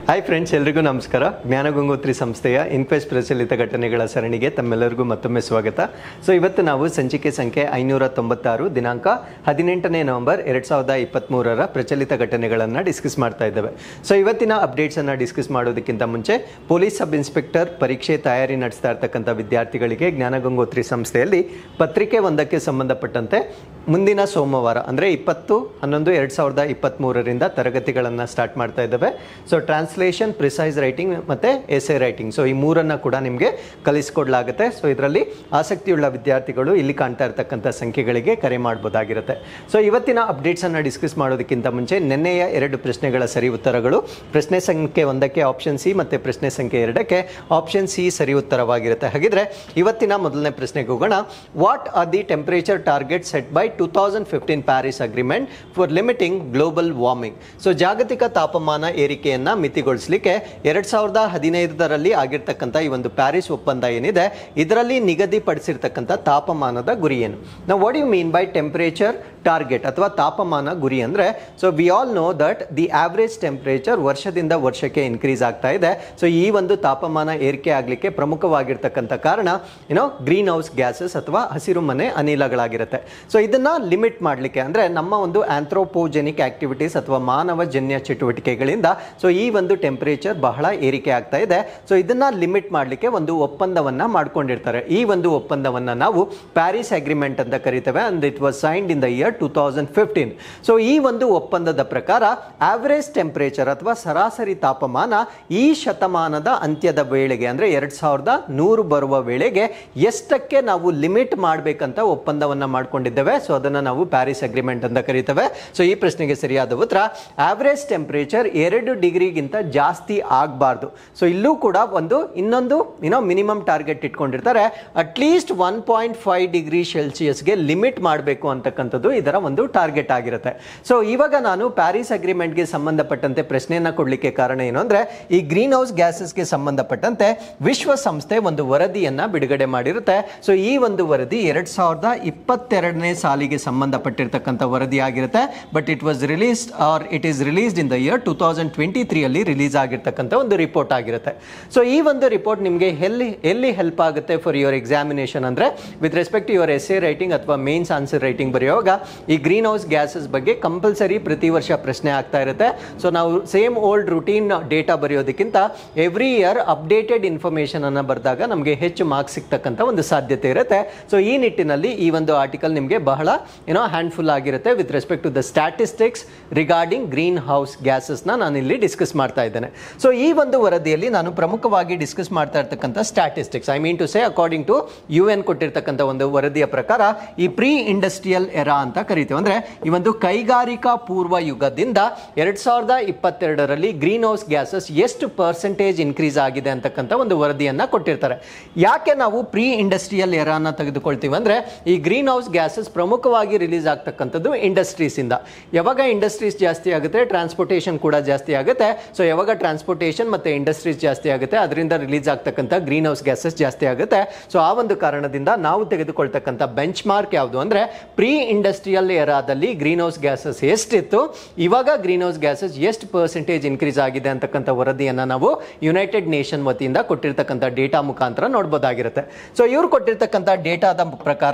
Hi friends ಎಲ್ರಿಗೂ ನಮಸ್ಕಾರ ಜ್ಞಾನಗಂಗೋತ್ರಿ ಸಂಸ್ಥೆಯ ಇನ್ಕ್ವೆಸ್ಟ್ ಪ್ರಚಲಿತ ಘಟನೆಗಳ ಸರಣಿಗೆ ತಮ್ಮೆಲ್ಲರಿಗೂ ಮತ್ತೊಮ್ಮೆ ಸ್ವಾಗತ ಸೊ ಇವತ್ತು ನಾವು ಸಂಚಿಕೆ ಸಂಖ್ಯೆ ಐನೂರ ತೊಂಬತ್ತಾರು ದಿನಾಂಕ ಹದಿನೆಂಟನೇ ನವೆಂಬರ್ ಎರಡು ಸಾವಿರದ ಇಪ್ಪತ್ತ್ಮೂರರ ಪ್ರಚಲಿತ ಘಟನೆಗಳನ್ನು ಡಿಸ್ಕಸ್ ಮಾಡ್ತಾ ಇದ್ದೇವೆ ಸೊ ಇವತ್ತಿನ ಅಪ್ಡೇಟ್ಸನ್ನು ಡಿಸ್ಕಸ್ ಮಾಡೋದಕ್ಕಿಂತ ಮುಂಚೆ ಪೊಲೀಸ್ ಸಬ್ ಇನ್ಸ್ಪೆಕ್ಟರ್ ಪರೀಕ್ಷೆ ತಯಾರಿ ನಡೆಸ್ತಾ ಇರ್ತಕ್ಕಂಥ ವಿದ್ಯಾರ್ಥಿಗಳಿಗೆ ಜ್ಞಾನಗಂಗೋತ್ರಿ ಸಂಸ್ಥೆಯಲ್ಲಿ ಪತ್ರಿಕೆ ಒಂದಕ್ಕೆ ಸಂಬಂಧಪಟ್ಟಂತೆ ಮುಂದಿನ ಸೋಮವಾರ ಅಂದರೆ ಇಪ್ಪತ್ತು ಹನ್ನೊಂದು ಎರಡು ಸಾವಿರದ ಇಪ್ಪತ್ತ್ಮೂರರಿಂದ ತರಗತಿಗಳನ್ನು ಸ್ಟಾರ್ಟ್ ಮಾಡ್ತಾ ಇದ್ದೇವೆ ಸೊ ಟ್ರಾನ್ಸ್ಲೇಷನ್ ಪ್ರಿಸೈಸ್ ರೈಟಿಂಗ್ ಮತ್ತು ಎಸೆ ರೈಟಿಂಗ್ ಸೊ ಈ ಮೂರನ್ನು ಕೂಡ ನಿಮಗೆ ಕಲಿಸ್ಕೊಡ್ಲಾಗುತ್ತೆ ಸೊ ಇದರಲ್ಲಿ ಆಸಕ್ತಿಯುಳ್ಳ ವಿದ್ಯಾರ್ಥಿಗಳು ಇಲ್ಲಿ ಕಾಣ್ತಾ ಇರ್ತಕ್ಕಂಥ ಸಂಖ್ಯೆಗಳಿಗೆ ಕರೆ ಮಾಡ್ಬೋದಾಗಿರುತ್ತೆ ಸೊ ಇವತ್ತಿನ ಅಪ್ಡೇಟ್ಸನ್ನು ಡಿಸ್ಕಸ್ ಮಾಡೋದಕ್ಕಿಂತ ಮುಂಚೆ ನಿನ್ನೆಯ ಎರಡು ಪ್ರಶ್ನೆಗಳ ಸರಿ ಉತ್ತರಗಳು ಪ್ರಶ್ನೆ ಸಂಖ್ಯೆ ಒಂದಕ್ಕೆ ಆಪ್ಷನ್ ಸಿ ಮತ್ತು ಪ್ರಶ್ನೆ ಸಂಖ್ಯೆ ಎರಡಕ್ಕೆ ಆಪ್ಷನ್ ಸಿ ಸರಿ ಉತ್ತರವಾಗಿರುತ್ತೆ ಹಾಗಿದ್ರೆ ಇವತ್ತಿನ ಮೊದಲನೇ ಪ್ರಶ್ನೆಗೆ ಹೋಗೋಣ what are the temperature target set by two thousand fifteen Paris agreement for limiting global warming so ಜಾಗತಿಕ ತಾಪಮಾನ ಏರಿಕೆಯನ್ನ ಮಿತಿಗೊಳಿಸಲಿಕ್ಕೆ ಎರಡ್ ಸಾವಿರದ ಹದಿನೈದರಲ್ಲಿ ಆಗಿರ್ತಕ್ಕಂಥ ಈ ಒಂದು ಪ್ಯಾರಿಸ್ ಒಪ್ಪಂದ ಏನಿದೆ ಇದರಲ್ಲಿ ನಿಗದಿಪಡಿಸಿರ್ತಕ್ಕಂಥ ತಾಪಮಾನದ ಗುರಿ ಏನು ನಾವು what you mean by temperature target ಅಥವಾ ತಾಪಮಾನ ಗುರಿ ಅಂದರೆ so we all know that the average temperature ವರ್ಷದಿಂದ ವರ್ಷಕ್ಕೆ ಇನ್ಕ್ರೀಸ್ ಆಗ್ತಾ ಇದೆ ಸೊ ಈ ಒಂದು ತಾಪಮಾನ ಏರಿಕೆ ಆಗಲಿಕ್ಕೆ ಪ್ರಮುಖವಾಗಿರ್ತಕ್ಕಂಥ ಕಾರಣ ಏನೋ ಗ್ರೀನ್ ಹೌಸ್ ಗ್ಯಾಸಸ್ ಅಥವಾ ಹಸಿರು ಮನೆ ಅನಿಲಗಳಾಗಿರುತ್ತೆ ಸೊ ಇದನ್ನ ಲಿಮಿಟ್ ಮಾಡಲಿಕ್ಕೆ ಅಂದರೆ ನಮ್ಮ ಒಂದು ಆಂಥ್ರೋಪೋಜೆನಿಕ್ ಆಕ್ಟಿವಿಟೀಸ್ ಅಥವಾ ಮಾನವಜನ್ಯ ಚಟುವಟಿಕೆಗಳಿಂದ ಸೊ ಈ ಒಂದು ಟೆಂಪರೇಚರ್ ಬಹಳ ಏರಿಕೆ ಆಗ್ತಾ ಇದೆ ಸೊ ಇದನ್ನ ಲಿಮಿಟ್ ಮಾಡಲಿಕ್ಕೆ ಒಂದು ಒಪ್ಪಂದವನ್ನ ಮಾಡ್ಕೊಂಡಿರ್ತಾರೆ ಈ ಒಂದು ಒಪ್ಪಂದವನ್ನ ನಾವು ಪ್ಯಾರಿಸ್ ಅಗ್ರಿಮೆಂಟ್ ಅಂತ ಕರಿತೇವೆ and it was signed in the year two thousand fifteen so ಈ ಒಂದು ಒಪ್ಪಂದದ ಪ್ರಕಾರ ಆವರೇಜ್ ಟೆಂಪರೇಚರ್ ಅಥವಾ ಸರಾಸರಿ ತಾಪಮಾನ ಈ ಶತಮಾನದ ಅಂತ್ಯದ ವೇಳೆಗೆ ಅಂದ್ರೆ ಎರಡ್ ಸಾವಿರದ ನೂರು ಬರುವ ವೇಳೆಗೆ ಎಷ್ಟಕ್ಕೆ ನಾವು ಲಿಮಿಟ್ ಮಾಡಬೇಕಂತ ಒಪ್ಪಂದವನ್ನ ಮಾಡ್ಕೊಂಡಿದ್ದೇವೆ ಸೊ ಅದನ್ನ ನಾವು ಪ್ಯಾರಿಸ್ ಅಗ್ರಿಮೆಂಟ್ ಅಂತ ಕರಿತೇವೆ ಸೊ ಈ ಪ್ರಶ್ನೆಗೆ ಸರಿಯಾದ ಉತ್ತರ ಆವರೇಜ್ ಟೆಂಪರೇಚರ್ ಎರಡು ಡಿಗ್ರಿಗಿಂತ ಜಾಸ್ತಿ ಆಗಬಾರ್ದು ಸೊ ಇಲ್ಲೂ ಕೂಡ ಒಂದು ಇನ್ನೊಂದು ಏನೋ ಮಿನಿಮಮ್ ಟಾರ್ಗೆಟ್ ಇಟ್ಕೊಂಡಿರ್ತಾರೆ at least one point five degree ಸೆಲ್ಸಿಯಸ್ಗೆ ಲಿಮಿಟ್ ಮಾಡಬೇಕು ಅಂತಕ್ಕಂಥದ್ದು ಇದರ ಒಂದು ಟಾರ್ಗೆಟ್ ಆಗಿರುತ್ತೆ ಸೊ ಇವಾಗ ನಾನು ಪ್ಯಾರಿಸ್ ಅಗ್ರಿಮೆಂಟ್ಗೆ ಸಂಬಂಧಪಟ್ಟಂತೆ ಪ್ರಶ್ನೆಯನ್ನ ಕೊಡಲಿಕ್ಕೆ ಕಾರಣ ಏನು ಅಂದ್ರೆ ಈ ಗ್ರೀನ್ ಹೌಸ್ ಗ್ಯಾಸಸ್ಗೆ ಸಂಬಂಧಪಟ್ಟಂತೆ ವಿಶ್ವಸಂಸ್ಥೆ ಒಂದು ವರದಿಯನ್ನ ಬಿಡುಗಡೆ ಮಾಡಿರುತ್ತೆ ಸೊ ಈ ಒಂದು ವರದಿ ಎರಡ್ ಸಾವಿರದ ಇಪ್ಪತ್ತೆರಡನೇ ಸಾಲಿಗೆ ಸಂಬಂಧಪಟ್ಟಿರ್ತಕ್ಕಂಥ ವರದಿ ಆಗಿರುತ್ತೆ but it was released or it is released in the year two thousand twenty ತ್ರೀಯಲ್ಲಿ ರಿಲೀಸ್ ಆಗಿರ್ತಕ್ಕಂಥ ಒಂದು ರಿಪೋರ್ಟ್ ಆಗಿರುತ್ತೆ ಸೊ ಈ ಒಂದು ರಿಪೋರ್ಟ್ ನಿಮಗೆ ಎಲ್ಲಿ ಎಲ್ಲಿ ಹೆಲ್ಪ್ ಆಗುತ್ತೆ ಫಾರ್ ಯುವರ್ ಎಕ್ಸಾಮಿನೇಷನ್ ಅಂದರೆ with respect your S A writing ಅಥವಾ ಮೇನ್ಸ್ ಆನ್ಸರ್ ರೈಟಿಂಗ್ ಬರೆಯುವಾಗ ಈ ಗ್ರೀನ್ ಹೌಸ್ ಗ್ಯಾಸಸ್ ಬಗ್ಗೆ ಕಂಪಲ್ಸರಿ ಪ್ರತಿ ವರ್ಷ ಪ್ರಶ್ನೆ ಆಗ್ತಾ ಇರುತ್ತೆ ಸೊ ನಾವು ಸೇಮ್ ಓಲ್ಡ್ ರುಟೀನ್ ಡೇಟಾ ಬರೆಯೋದಕ್ಕಿಂತ ಎವ್ರಿ ಇಯರ್ ಅಪ್ಡೇಟೆಡ್ ಇನ್ಫಾರ್ಮೇಷನ್ ಅನ್ನು ಬರೆದಾಗ ನಮಗೆ ಹೆಚ್ಚು ಮಾರ್ಕ್ಸ್ ಸಿಗ್ತಕ್ಕಂಥ ಒಂದು ಸಾಧ್ಯತೆ ಇರುತ್ತೆ ಸೊ ಈ ನಿಟ್ಟಿನಲ್ಲಿ ಈ ಒಂದು ಆರ್ಟಿಕಲ್ ನಿಮಗೆ ಬಹಳ ಏನೋ ಹ್ಯಾಂಡ್ಫುಲ್ ಆಗಿರುತ್ತೆ with respect to the statistics regarding greenhouse ಗ್ಯಾಸಸ್ನ ನಾನು ಇಲ್ಲಿ ಡಿಸ್ಕಸ್ ಮಾಡ್ತಾ ಇದ್ದೇನೆ ಸೊ ಈ ಒಂದು ವರದಿಯಲ್ಲಿ ನಾನು ಪ್ರಮುಖವಾಗಿ ಡಿಸ್ಕಸ್ ಮಾಡ್ತಾ ಇರ್ತಕ್ಕಂಥ statistics I mean to say according to U N ಕೊಟ್ಟಿರ್ತಕ್ಕಂಥ ಒಂದು ವರದಿಯ ಪ್ರಕಾರ ಈ ಪ್ರೀ ಇಂಡಸ್ಟ್ರಿಯಲ್ ಎರಾ ಅಂತ ಕರಿತೀವಿ ಅಂದ್ರೆ ಈ ಒಂದು ಕೈಗಾರಿಕಾ ಪೂರ್ವ ಯುಗದಿಂದ ಎರಡ್ ಸಾವಿರದ ಇಪ್ಪತ್ತೆರಡರಲ್ಲಿ ಗ್ರೀನ್ ಹೌಸ್ ಗ್ಯಾಸಸ್ ಎಷ್ಟು ಪರ್ಸೆಂಟೇಜ್ ಇನ್ಕ್ರೀಸ್ ಆಗಿದೆ ಅಂತಕ್ಕಂಥ ಒಂದು ವರದಿಯನ್ನ ಕೊಟ್ಟಿರ್ತಾರೆ ಯಾಕೆ ನಾವು ಪ್ರೀ ಇಂಡಸ್ಟ್ರಿಯಲ್ ಎರಾನ ತೆಗೆದುಕೊಳ್ತೀವಿ ಅಂದ್ರೆ ಈ ಗ್ರೀನ್ ಹೌಸ್ ಗ್ಯಾಸಸ್ ಪ್ರಮುಖವಾಗಿ ರಿಲೀಸ್ ಆಗ್ತಕ್ಕಂಥದ್ದು ಇಂಡಸ್ಟ್ರೀಸ್ ಇಂದ ಯಾವಾಗ ಇಂಡಸ್ಟ್ರೀಸ್ ಜಾಸ್ತಿ ಆಗುತ್ತೆ ಟ್ರಾನ್ಸ್ಪೋರ್ಟೇಷನ್ ಕೂಡ ಜಾಸ್ತಿ ಆಗುತ್ತೆ ಸೊ ಯಾವಾಗ ಟ್ರಾನ್ಸ್ಪೋರ್ಟೇಷನ್ ಮತ್ತೆ ಇಂಡಸ್ಟ್ರೀಸ್ ಜಾಸ್ತಿ ಆಗುತ್ತೆ ಅದರಿಂದ ರಿಲೀಸ್ ಆಗ್ತಕ್ಕಂಥ ಗ್ರೀನ್ ಹೌಸ್ ಗ್ಯಾಸಸ್ ಜಾಸ್ತಿ ಆಗುತ್ತೆ ಸೊ ಆ ಒಂದು ಕಾರಣದಿಂದ ನಾವು ತೆಗೆದುಕೊಳ್ತಕ್ಕಂಥ ಬೆಂಚ್ ಮಾರ್ಕ್ ಯಾವುದು ಅಂದ್ರೆ ಪ್ರೀ ಇಂಡಸ್ಟ್ರಿಯಲ್ ಎರಾದಲ್ಲಿ ಗ್ರೀನ್ ಹೌಸ್ ಗ್ಯಾಸಸ್ ಎಷ್ಟಿತ್ತು ಇವಾಗ ಗ್ರೀನ್ ಹೌಸ್ ಗ್ಯಾಸಸ್ ಎಷ್ಟು ಪರ್ಸೆಂಟೇಜ್ ಇನ್ಕ್ರೀಸ್ ಆಗಿದೆ ಅಂತಕ್ಕಂಥ ವರದಿಯನ್ನ ನಾವು ಯುನೈಟೆಡ್ ನೇಷನ್ ವತಿಯಿಂದ ಕೊಟ್ಟಿರ್ತಕ್ಕಂಥ ಡೇಟಾ ಮುಖಾಂತರ ನೋಡ್ಬೋದಾಗಿರುತ್ತೆ ಸೊ ಇವ್ರು ಕೊಟ್ಟಿರ್ತಕ್ಕಂಥ ಡೇಟಾದ ಪ್ರಕಾರ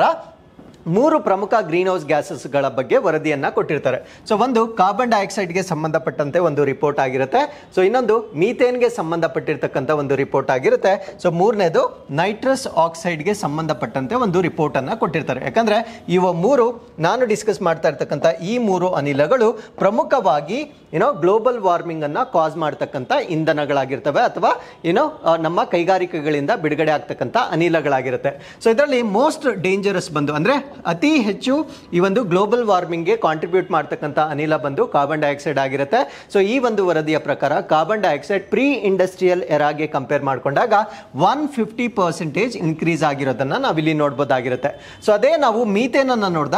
ಮೂರು ಪ್ರಮುಖ ಗ್ರೀನ್ ಹೌಸ್ ಗ್ಯಾಸಸ್ಗಳ ಬಗ್ಗೆ ವರದಿಯನ್ನ ಕೊಟ್ಟಿರ್ತಾರೆ ಸೊ ಒಂದು ಕಾರ್ಬನ್ ಡೈಆಕ್ಸೈಡ್ಗೆ ಸಂಬಂಧಪಟ್ಟಂತೆ ಒಂದು ರಿಪೋರ್ಟ್ ಆಗಿರುತ್ತೆ ಸೊ ಇನ್ನೊಂದು ಮೀಥೇನ್ಗೆ ಸಂಬಂಧಪಟ್ಟಿರ್ತಕ್ಕಂಥ ಒಂದು ರಿಪೋರ್ಟ್ ಆಗಿರುತ್ತೆ ಸೊ ಮೂರನೇದು ನೈಟ್ರಸ್ ಆಕ್ಸೈಡ್ಗೆ ಸಂಬಂಧಪಟ್ಟಂತೆ ಒಂದು ರಿಪೋರ್ಟ್ ಅನ್ನ ಕೊಟ್ಟಿರ್ತಾರೆ ಯಾಕಂದ್ರೆ ಇವ ಮೂರು ನಾನು ಡಿಸ್ಕಸ್ ಮಾಡ್ತಾ ಇರ್ತಕ್ಕಂಥ ಈ ಮೂರು ಅನಿಲಗಳು ಪ್ರಮುಖವಾಗಿ ಏನೋ ಗ್ಲೋಬಲ್ ವಾರ್ಮಿಂಗ್ ಅನ್ನ ಕಾಸ್ ಮಾಡ್ತಕ್ಕಂಥ ಇಂಧನಗಳಾಗಿರ್ತವೆ ಅಥವಾ ಏನೋ ಆ, ನಮ್ಮ ಕೈಗಾರಿಕೆಗಳಿಂದ ಬಿಡುಗಡೆ ಆಗ್ತಕ್ಕಂಥ ಅನಿಲಗಳಾಗಿರುತ್ತೆ ಸೊ ಇದರಲ್ಲಿ ಮೋಸ್ಟ್ ಡೇಂಜರಸ್ ಬಂದು ಅಂದ್ರೆ ಅತಿ ಹೆಚ್ಚು ಈ ಒಂದು ಗ್ಲೋಬಲ್ ವಾರ್ಮಿಂಗ್ಗೆ ಕಾಂಟ್ರಿಬ್ಯೂಟ್ ಮಾಡ್ತಕ್ಕಂಥ ಅನಿಲ ಬಂದು ಕಾರ್ಬನ್ ಡೈಆಕ್ಸೈಡ್ ಆಗಿರುತ್ತೆ ಸೊ ಈ ಒಂದು ವರದಿಯ ಪ್ರಕಾರ ಕಾರ್ಬನ್ ಡೈಆಕ್ಸೈಡ್ ಪ್ರೀ ಇಂಡಸ್ಟ್ರಿಯಲ್ ಎರಾಗೆ ಕಂಪೇರ್ ಮಾಡಿಕೊಂಡಾಗ ಒನ್ ಫಿಫ್ಟಿ ಪರ್ಸೆಂಟೇಜ್ ಇನ್ಕ್ರೀಸ್ ಆಗಿರೋದನ್ನ ನಾವಿಲ್ಲಿ ನೋಡ್ಬೋದಾಗಿರುತ್ತೆ ಸೊ ಅದೇ ನಾವು ಮೀಥೇನ್ ಅನ್ನ ನೋಡಿದಾಗ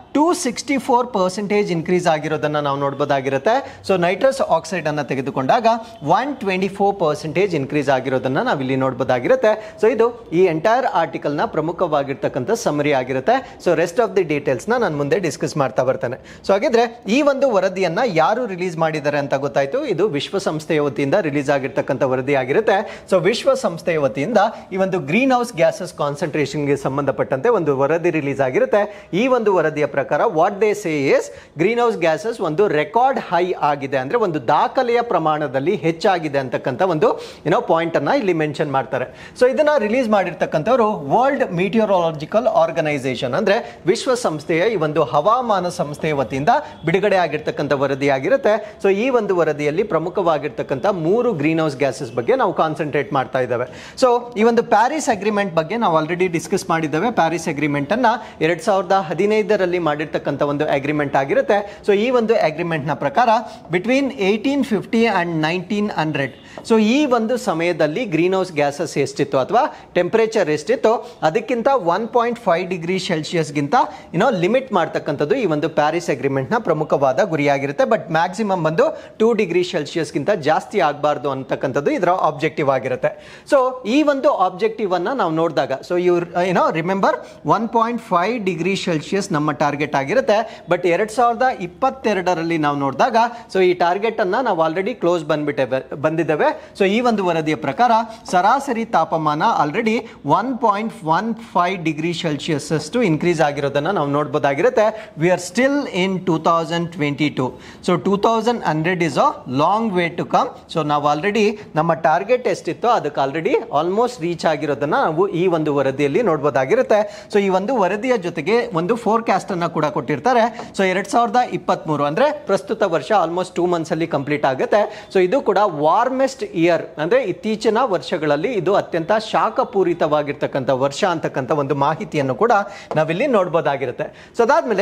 two sixty four percentage increase ಆಗಿರೋದನ್ನ ನಾವು ನೋಡ್ಬೋದಾಗಿರುತ್ತೆ ಸೊ ನೈಟ್ರಸ್ ಆಕ್ಸೈಡ್ ಅನ್ನ ತೆಗೆದುಕೊಂಡಾಗ one twenty four percentage increase ಆಗಿರೋದನ್ನ ನಾವು ಇಲ್ಲಿ ನೋಡ್ಬೋದಾಗಿರುತ್ತೆ ಸೊ ಇದು ಈ ಎಂಟೈರ್ ಆರ್ಟಿಕಲ್ ನ ಪ್ರಮುಖವಾಗಿರ್ತಕ್ಕಂಥ ಸಮರಿ ಆಗಿರುತ್ತೆ so rest of the details ನ ನಾನು ಮುಂದೆ ಡಿಸ್ಕಸ್ ಮಾಡ್ತಾ ಬರ್ತೇನೆ ಸೊ ಹಾಗಿದ್ರೆ ಈ ಒಂದು ವರದಿಯನ್ನ ಯಾರು ರಿಲೀಸ್ ಮಾಡಿದ್ದಾರೆ ಅಂತ ಗೊತ್ತಾಯ್ತು ಇದು ವಿಶ್ವಸಂಸ್ಥೆಯ ವತಿಯಿಂದ ರಿಲೀಸ್ ಆಗಿರ್ತಕ್ಕಂಥ ವರದಿ ಆಗಿರುತ್ತೆ ಸೊ ವಿಶ್ವಸಂಸ್ಥೆಯ ವತಿಯಿಂದ ಈ ಒಂದು ಗ್ರೀನ್ ಹೌಸ್ ಗ್ಯಾಸಸ್ ಕಾನ್ಸಂಟ್ರೇಷನ್ಗೆ ಸಂಬಂಧಪಟ್ಟಂತೆ ಒಂದು ವರದಿ ರಿಲೀಸ್ ಆಗಿರುತ್ತೆ ಈ ಒಂದು ವರದಿಯ ಪ್ರಕಾರ what they say is greenhouse gases ಒಂದು ರೆಕಾರ್ಡ್ ಹೈ ಆಗಿದೆ ಅಂದ್ರೆ ಒಂದು ದಾಖಲೆಯ ಪ್ರಮಾಣದಲ್ಲಿ ಹೆಚ್ಚಾಗಿದೆ ಅಂತಕ್ಕಂಥ ಒಂದು ಏನೋ ಪಾಯಿಂಟ್ ಅನ್ನ ಇಲ್ಲಿ ಮೆನ್ಷನ್ ಮಾಡ್ತಾರೆ ಸೊ ಇದನ್ನ ರಿಲೀಸ್ ಮಾಡಿರ್ತಕ್ಕಂಥವ್ರು ವರ್ಲ್ಡ್ ಮೀಟಿಯೋರಾಲಜಿಕಲ್ ಆರ್ಗನೈಸೇಷನ್ ಅಂದ್ರೆ ವಿಶ್ವಸಂಸ್ಥೆಯ ಈ ಒಂದು ಹವಾಮಾನ ಸಂಸ್ಥೆಯ ವತಿಯಿಂದ ಬಿಡುಗಡೆ ಆಗಿರ್ತಕ್ಕಂಥ ವರದಿ ಆಗಿರುತ್ತೆ ಸೊ ಈ ಒಂದು ವರದಿಯಲ್ಲಿ ಪ್ರಮುಖವಾಗಿರ್ತಕ್ಕಂಥ ಮೂರು ಗ್ರೀನ್ ಹೌಸ್ ಗ್ಯಾಸಸ್ ಬಗ್ಗೆ ನಾವು ಕಾನ್ಸಂಟ್ರೇಟ್ ಮಾಡ್ತಾ ಇದ್ದೇವೆ ಸೊ ಈ ಒಂದು ಪ್ಯಾರಿಸ್ ಅಗ್ರಿಮೆಂಟ್ ಬಗ್ಗೆ ನಾವು ಆಲ್ರೆಡಿ ಡಿಸ್ಕಸ್ ಮಾಡಿದ್ದೇವೆ ಪ್ಯಾರಿಸ್ ಅಗ್ರಿಮೆಂಟ್ ಅನ್ನ ಎರಡ್ ಸಾವಿರದ ಹದಿನೈದರಲ್ಲಿ ಮಾಡಿರ್ತಕ್ಕಂಥ ಒಂದು ಅಗ್ರಿಮೆಂಟ್ ಆಗಿರುತ್ತೆ ಸೊ ಈ ಒಂದು ಅಗ್ರಿಮೆಂಟ್ ನ ಪ್ರಕಾರ between eighteen fifty and nineteen hundred so ಈ ಒಂದು ಸಮಯದಲ್ಲಿ ಗ್ರೀನ್ ಹೌಸ್ ಗ್ಯಾಸಸ್ ಎಷ್ಟಿತ್ತು ಅಥವಾ ಟೆಂಪರೇಚರ್ ಎಷ್ಟಿತ್ತು ಅದಕ್ಕಿಂತ ಒನ್ ಪಾಯಿಂಟ್ ಫೈವ್ ಡಿಗ್ರಿ ಸೆಲ್ಸಿಯಸ್ಗಿಂತ ಏನೋ ಲಿಮಿಟ್ ಮಾಡ್ತಕ್ಕಂಥದ್ದು ಈ ಒಂದು ಪ್ಯಾರಿಸ್ ಅಗ್ರಿಮೆಂಟ್ ನ ಪ್ರಮುಖವಾದ ಗುರಿಯಾಗಿರುತ್ತೆ ಬಟ್ ಮ್ಯಾಕ್ಸಿಮಮ್ ಬಂದು ಟೂ ಡಿಗ್ರಿ ಸೆಲ್ಸಿಯಸ್ಗಿಂತ ಜಾಸ್ತಿ ಆಗಬಾರ್ದು ಅಂತಕ್ಕಂಥದ್ದು ಇದರ ಆಬ್ಜೆಕ್ಟಿವ್ ಆಗಿರುತ್ತೆ ಸೊ ಈ ಒಂದು ಆಬ್ಜೆಕ್ಟಿವ್ ಅನ್ನ ನಾವು ನೋಡಿದಾಗ ಸೊ ಇವ್ರು ಏನೋ remember one point five degree Celsius ನಮ್ಮ ಟಾರ್ಗೆಟ್ ಆಗಿರುತ್ತೆ ಬಟ್ ಎರಡ್ ಸಾವಿರದ ಇಪ್ಪತ್ತೆರಡರಲ್ಲಿ ನಾವು ನೋಡಿದಾಗ ಸೊ ಈ ಟಾರ್ಗೆಟ್ ಅನ್ನ ನಾವು ಆಲ್ರೆಡಿ ಕ್ಲೋಸ್ ಬಂದ್ಬಿಟ್ಟೇವೆ ಬಂದಿದ್ದೇವೆ ಸೊ ಈ ಒಂದು ವರದಿಯ ಪ್ರಕಾರ ಸರಾಸರಿ ತಾಪಮಾನ already one point one five degree Celsius ಅಷ್ಟು ಇನ್ಕ್ರೀಸ್ ಆಗಿರೋದನ್ನ ನಾವು ನೋಡ್ಬೋದಾಗಿರುತ್ತೆ we are still in two thousand twenty two so two thousand hundred is a long way to come so ನಾವು ಆಲ್ರೆಡಿ ನಮ್ಮ ಟಾರ್ಗೆಟ್ ಎಷ್ಟಿತ್ತೋ ಅದಕ್ಕೆ ಆಲ್ರೆಡಿ ಆಲ್ಮೋಸ್ಟ್ ರೀಚ್ ಆಗಿರೋದನ್ನ ನಾವು ಈ ಒಂದು ವರದಿಯಲ್ಲಿ ನೋಡ್ಬೋದಾಗಿರುತ್ತೆ ಸೊ ಈ ಒಂದು ವರದಿಯ ಜೊತೆಗೆ ಒಂದು ಫೋರ್ಕಾಸ್ಟ್ ಅನ್ನ ಕೂಡ ಕೊಟ್ಟಿರ್ತಾರೆ ಸೊ ಎರಡ್ ಸಾವಿರದ ಇಪ್ಪತ್ಮೂರು ಅಂದ್ರೆ ಪ್ರಸ್ತುತ ವರ್ಷ ಆಲ್ಮೋಸ್ಟ್ ಟೂ ಮಂತ್ಸ್ ಅಲ್ಲಿ ಕಂಪ್ಲೀಟ್ ಆಗುತ್ತೆ ಸೊ ಇದು ಕೂಡ ವಾರ್ಮೆಸ್ಟ್ ಇಯರ್ ಅಂದ್ರೆ ಇತ್ತೀಚಿನ ವರ್ಷಗಳಲ್ಲಿ ಇದು ಅತ್ಯಂತ ಶಾಖಪೂರಿತವಾಗಿರ್ತಕ್ಕಂಥ ವರ್ಷ ಅಂತಕ್ಕಂಥ ಒಂದು ಮಾಹಿತಿಯನ್ನು ಕೂಡ ನಾವಿಲ್ಲಿ ನೋಡ್ಬೋದಾಗಿರುತ್ತೆ ಸೊ ಅದಾದ್ಮೇಲೆ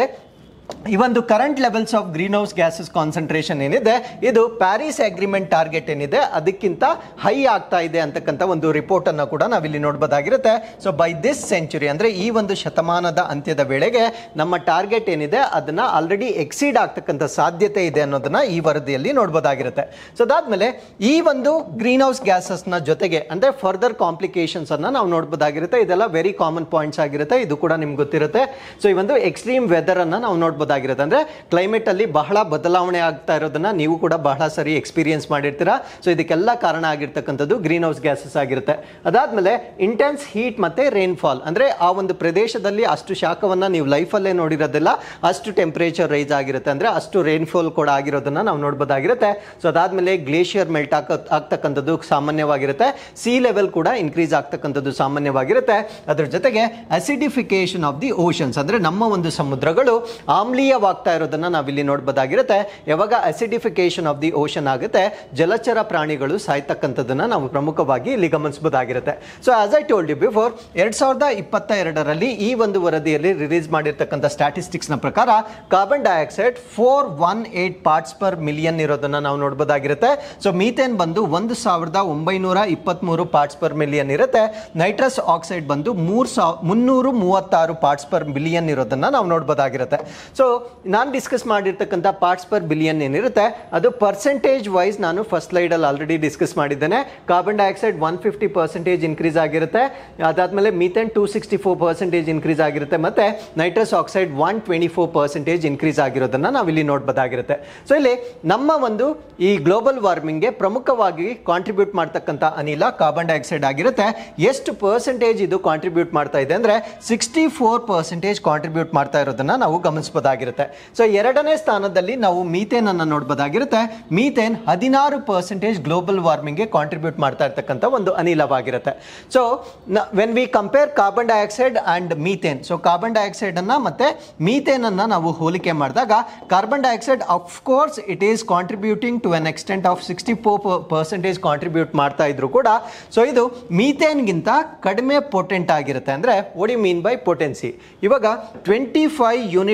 ಈ ಒಂದು current levels of greenhouse gases concentration ಏನಿದೆ ಇದು ಪ್ಯಾರಿಸ್ ಅಗ್ರಿಮೆಂಟ್ ಟಾರ್ಗೆಟ್ ಏನಿದೆ ಅದಕ್ಕಿಂತ ಹೈ ಆಗ್ತಾ ಇದೆ ಅಂತಕ್ಕಂಥ ಒಂದು ರಿಪೋರ್ಟ್ ಅನ್ನು ಕೂಡ ನಾವಿಲ್ಲಿ ನೋಡ್ಬೋದಾಗಿರುತ್ತೆ ಸೊ ಬೈ ದಿಸ್ ಸೆಂಚುರಿ ಅಂದ್ರೆ ಈ ಒಂದು ಶತಮಾನದ ಅಂತ್ಯದ ವೇಳೆಗೆ ನಮ್ಮ ಟಾರ್ಗೆಟ್ ಏನಿದೆ ಅದನ್ನ ಆಲ್ರೆಡಿ ಎಕ್ಸೀಡ್ ಆಗ್ತಕ್ಕಂಥ ಸಾಧ್ಯತೆ ಇದೆ ಅನ್ನೋದನ್ನ ಈ ವರದಿಯಲ್ಲಿ ನೋಡ್ಬೋದಾಗಿರುತ್ತೆ ಸೊ ಅದಾದ್ಮೇಲೆ ಈ ಒಂದು ಗ್ರೀನ್ ಹೌಸ್ ಗ್ಯಾಸಸ್ ನ ಜೊತೆಗೆ ಅಂದ್ರೆ ಫರ್ದರ್ ಕಾಂಪ್ಲಿಕೇಶನ್ಸ್ ಅನ್ನ ನಾವು ನೋಡ್ಬೋದಾಗಿರುತ್ತೆ ಇದೆಲ್ಲ ವೆರಿ ಕಾಮನ್ ಪಾಯಿಂಟ್ಸ್ ಆಗಿರುತ್ತೆ ಇದು ಕೂಡ ನಿಮ್ಗೆ ಗೊತ್ತಿರುತ್ತೆ ಸೊ ಈ ಒಂದು ಎಕ್ಸ್ಟ್ರೀಮ್ ವೆದರ್ ಅನ್ನ ನಾವು ನೋಡ್ಬೋದಾಗಿರುತ್ತೆ ಅಂದ್ರೆ ಕ್ಲೈಮೇಟ್ ಅಲ್ಲಿ ಬಹಳ ಬದಲಾವಣೆ ಆಗ್ತಾ ಇರೋದನ್ನ ನೀವು ಕೂಡ ಬಹಳ ಸರಿ ಎಕ್ಸ್ಪೀರಿಯನ್ಸ್ ಮಾಡಿರ್ತೀರಾ ಸೊ ಇದಕ್ಕೆಲ್ಲ ಕಾರಣ ಆಗಿರ್ತಕ್ಕಂಥದ್ದು ಗ್ರೀನ್ ಹೌಸ್ ಗ್ಯಾಸಸ್ ಆಗಿರುತ್ತೆ ಅದಾದ್ಮೇಲೆ ಇಂಟೆನ್ಸ್ ಹೀಟ್ ಮತ್ತೆ ರೈನ್ಫಾಲ್ ಅಂದ್ರೆ ಆ ಒಂದು ಪ್ರದೇಶದಲ್ಲಿ ಅಷ್ಟು ಶಾಖವನ್ನ ನೀವು ಲೈಫಲ್ಲೇ ನೋಡಿರೋದಿಲ್ಲ ಅಷ್ಟು ಟೆಂಪರೇಚರ್ ರೈಸ್ ಆಗಿರುತ್ತೆ ಅಂದ್ರೆ ಅಷ್ಟು ರೈನ್ಫಾಲ್ ಕೂಡ ಆಗಿರೋದನ್ನ ನಾವು ನೋಡ್ಬೋದಾಗಿರುತ್ತೆ ಸೊ ಅದಾದ್ಮೇಲೆ ಗ್ಲೇಷಿಯರ್ ಮೆಲ್ಟ್ ಆಗ ಆಗ್ತಕ್ಕಂಥದ್ದು ಸಾಮಾನ್ಯವಾಗಿರುತ್ತೆ ಸಿ ಲೆವೆಲ್ ಕೂಡ ಇನ್ಕ್ರೀಸ್ ಆಗ್ತಕ್ಕಂಥದ್ದು ಸಾಮಾನ್ಯವಾಗಿರುತ್ತೆ ಅದ್ರ ಜೊತೆಗೆ ಅಸಿಡಿಫಿಕೇಶನ್ ಆಫ್ ದಿ ಓಷನ್ಸ್ ಅಂದ್ರೆ ನಮ್ಮ ಒಂದು ಸಮುದ್ರಗಳು ಆಮ್ಲೀಯವಾಗ್ತಾ ಇರೋದನ್ನ ನಾವಿಲ್ಲಿ ನೋಡ್ಬೋದಾಗಿರುತ್ತೆ ಯಾವಾಗ ಅಸಿಡಿಫಿಕೇಶನ್ ಆಫ್ ದಿ ಓಷನ್ ಆಗುತ್ತೆ ಜಲಚರ ಪ್ರಾಣಿಗಳು ಸಾಯ್ತಕ್ಕಂಥದ್ದನ್ನ ನಾವು ಪ್ರಮುಖವಾಗಿ ಇಲ್ಲಿ ಗಮನಿಸಬಹುದಾಗಿರುತ್ತೆ so as I told you before ಎರಡ್ ಸಾವಿರದ ಇಪ್ಪತ್ತ ಎರಡರಲ್ಲಿ ಈ ಒಂದು ವರದಿಯಲ್ಲಿ ರಿಲೀಸ್ ಮಾಡಿರ್ತಕ್ಕಂಥ ಸ್ಟ್ಯಾಟಿಸ್ಟಿಕ್ಸ್ ನ ಪ್ರಕಾರ carbon dioxide four one eight parts per million ಇರೋದನ್ನ ನಾವು ನೋಡಬಹುದಾಗಿರುತ್ತೆ ಸೊ ಮೀಥೇನ್ ಬಂದು ಒಂದು ಸಾವಿರದ ಒಂಬೈನೂರ ಇಪ್ಪತ್ಮೂರು ಪಾರ್ಟ್ಸ್ ಪರ್ ಮಿಲಿಯನ್ ಇರುತ್ತೆ ನೈಟ್ರಸ್ ಆಕ್ಸೈಡ್ ಬಂದು ಮೂರ್ ಸಾವ್ ಮುನ್ನೂರು ಮೂವತ್ತಾರು ಪಾರ್ಟ್ಸ್ ಪರ್ ಬಿಲಿಯನ್ ಇರೋದನ್ನ ನಾವು ನೋಡಬಹುದಾಗಿರುತ್ತೆ ಸೊ ನಾನು ಡಿಸ್ಕಸ್ ಮಾಡಿರ್ತಕ್ಕಂಥ ಪಾರ್ಟ್ಸ್ ಪರ್ ಬಿಲಿಯನ್ ಏನಿರುತ್ತೆ ಅದು ಪರ್ಸೆಂಟೇಜ್ ವೈಸ್ ನಾನು ಫಸ್ಟ್ ಸ್ಲೈಡಲ್ಲಿ ಆಲ್ರೆಡಿ ಡಿಸ್ಕಸ್ ಮಾಡಿದ್ದೇನೆ carbon dioxide one fifty percentage increase ಆಗಿರುತ್ತೆ ಅದಾದ್ಮೇಲೆ methane two sixty four percentage increase ಆಗಿರುತ್ತೆ ಮತ್ತೆ nitrous oxide one twenty four percentage increase ಆಗಿರೋದನ್ನ ನಾವಿಲ್ಲಿ ನೋಡ್ಬೋದಾಗಿರುತ್ತೆ ಸೊ ಇಲ್ಲಿ ನಮ್ಮ ಒಂದು ಈ ಗ್ಲೋಬಲ್ ವಾರ್ಮಿಂಗ್ಗೆ ಪ್ರಮುಖವಾಗಿ ಕಾಂಟ್ರಿಬ್ಯೂಟ್ ಮಾಡ್ತಕ್ಕಂಥ ಅನಿಲ ಕಾರ್ಬನ್ ಡೈಆಕ್ಸೈಡ್ ಆಗಿರುತ್ತೆ ಎಷ್ಟು ಪರ್ಸೆಂಟೇಜ್ ಇದು ಕಾಂಟ್ರಿಬ್ಯೂಟ್ ಮಾಡ್ತಾ ಇದೆ ಅಂದ್ರೆ ಸಿಕ್ಸ್ಟಿ ಫೋರ್ ಪರ್ಸೆಂಟೇಜ್ ಕಾಂಟ್ರಿಬ್ಯೂಟ್ ಮಾಡ್ತಾ ಇರೋದನ್ನ ನಾವು ಗಮನಿಸಬಹುದಾಗಿರುತ್ತೆ ಸೊ ಎರಡನೇ ಸ್ಥಾನದಲ್ಲಿ ನಾವು ಮೀಥೇನ್ ಅನ್ನ ನೋಡಬಹುದಾಗಿರುತ್ತೆ ಮೀಥೇನ್ ಹದಿನಾರು ಪರ್ಸೆಂಟೇಜ್ ಗ್ಲೋಬಲ್ ವಾರ್ಮಿಂಗ್ಗೆ ಕಾಂಟ್ರಿಬ್ಯೂಟ್ ಮಾಡ್ತಾ ಇರ್ತಕ್ಕಂಥ ಒಂದು ಅನಿಲವಾಗಿರುತ್ತೆ so when we compare carbon dioxide and methane so carbon dioxide ಅನ್ನ ಮತ್ತೆ ಮೀಥೇನ್ ಅನ್ನ ನಾವು ಹೋಲಿಕೆ ಮಾಡಿದಾಗ carbon dioxide of course it is contributing to an extent of sixty four percentage contribute ಮಾಡ್ತಾ ಇದ್ರು ಕೂಡ ಸೊ ಇದು ಮೀಥೇನ್ಗಿಂತ ಕಡಿಮೆ ಪೊಟೆಂಟ್ ಆಗಿರುತ್ತೆ ಅಂದ್ರೆ ಒಡಿ ಮೀನ್ ಬೈ ಪೊಟೆನ್ಸಿ ಇವಾಗ twenty five units of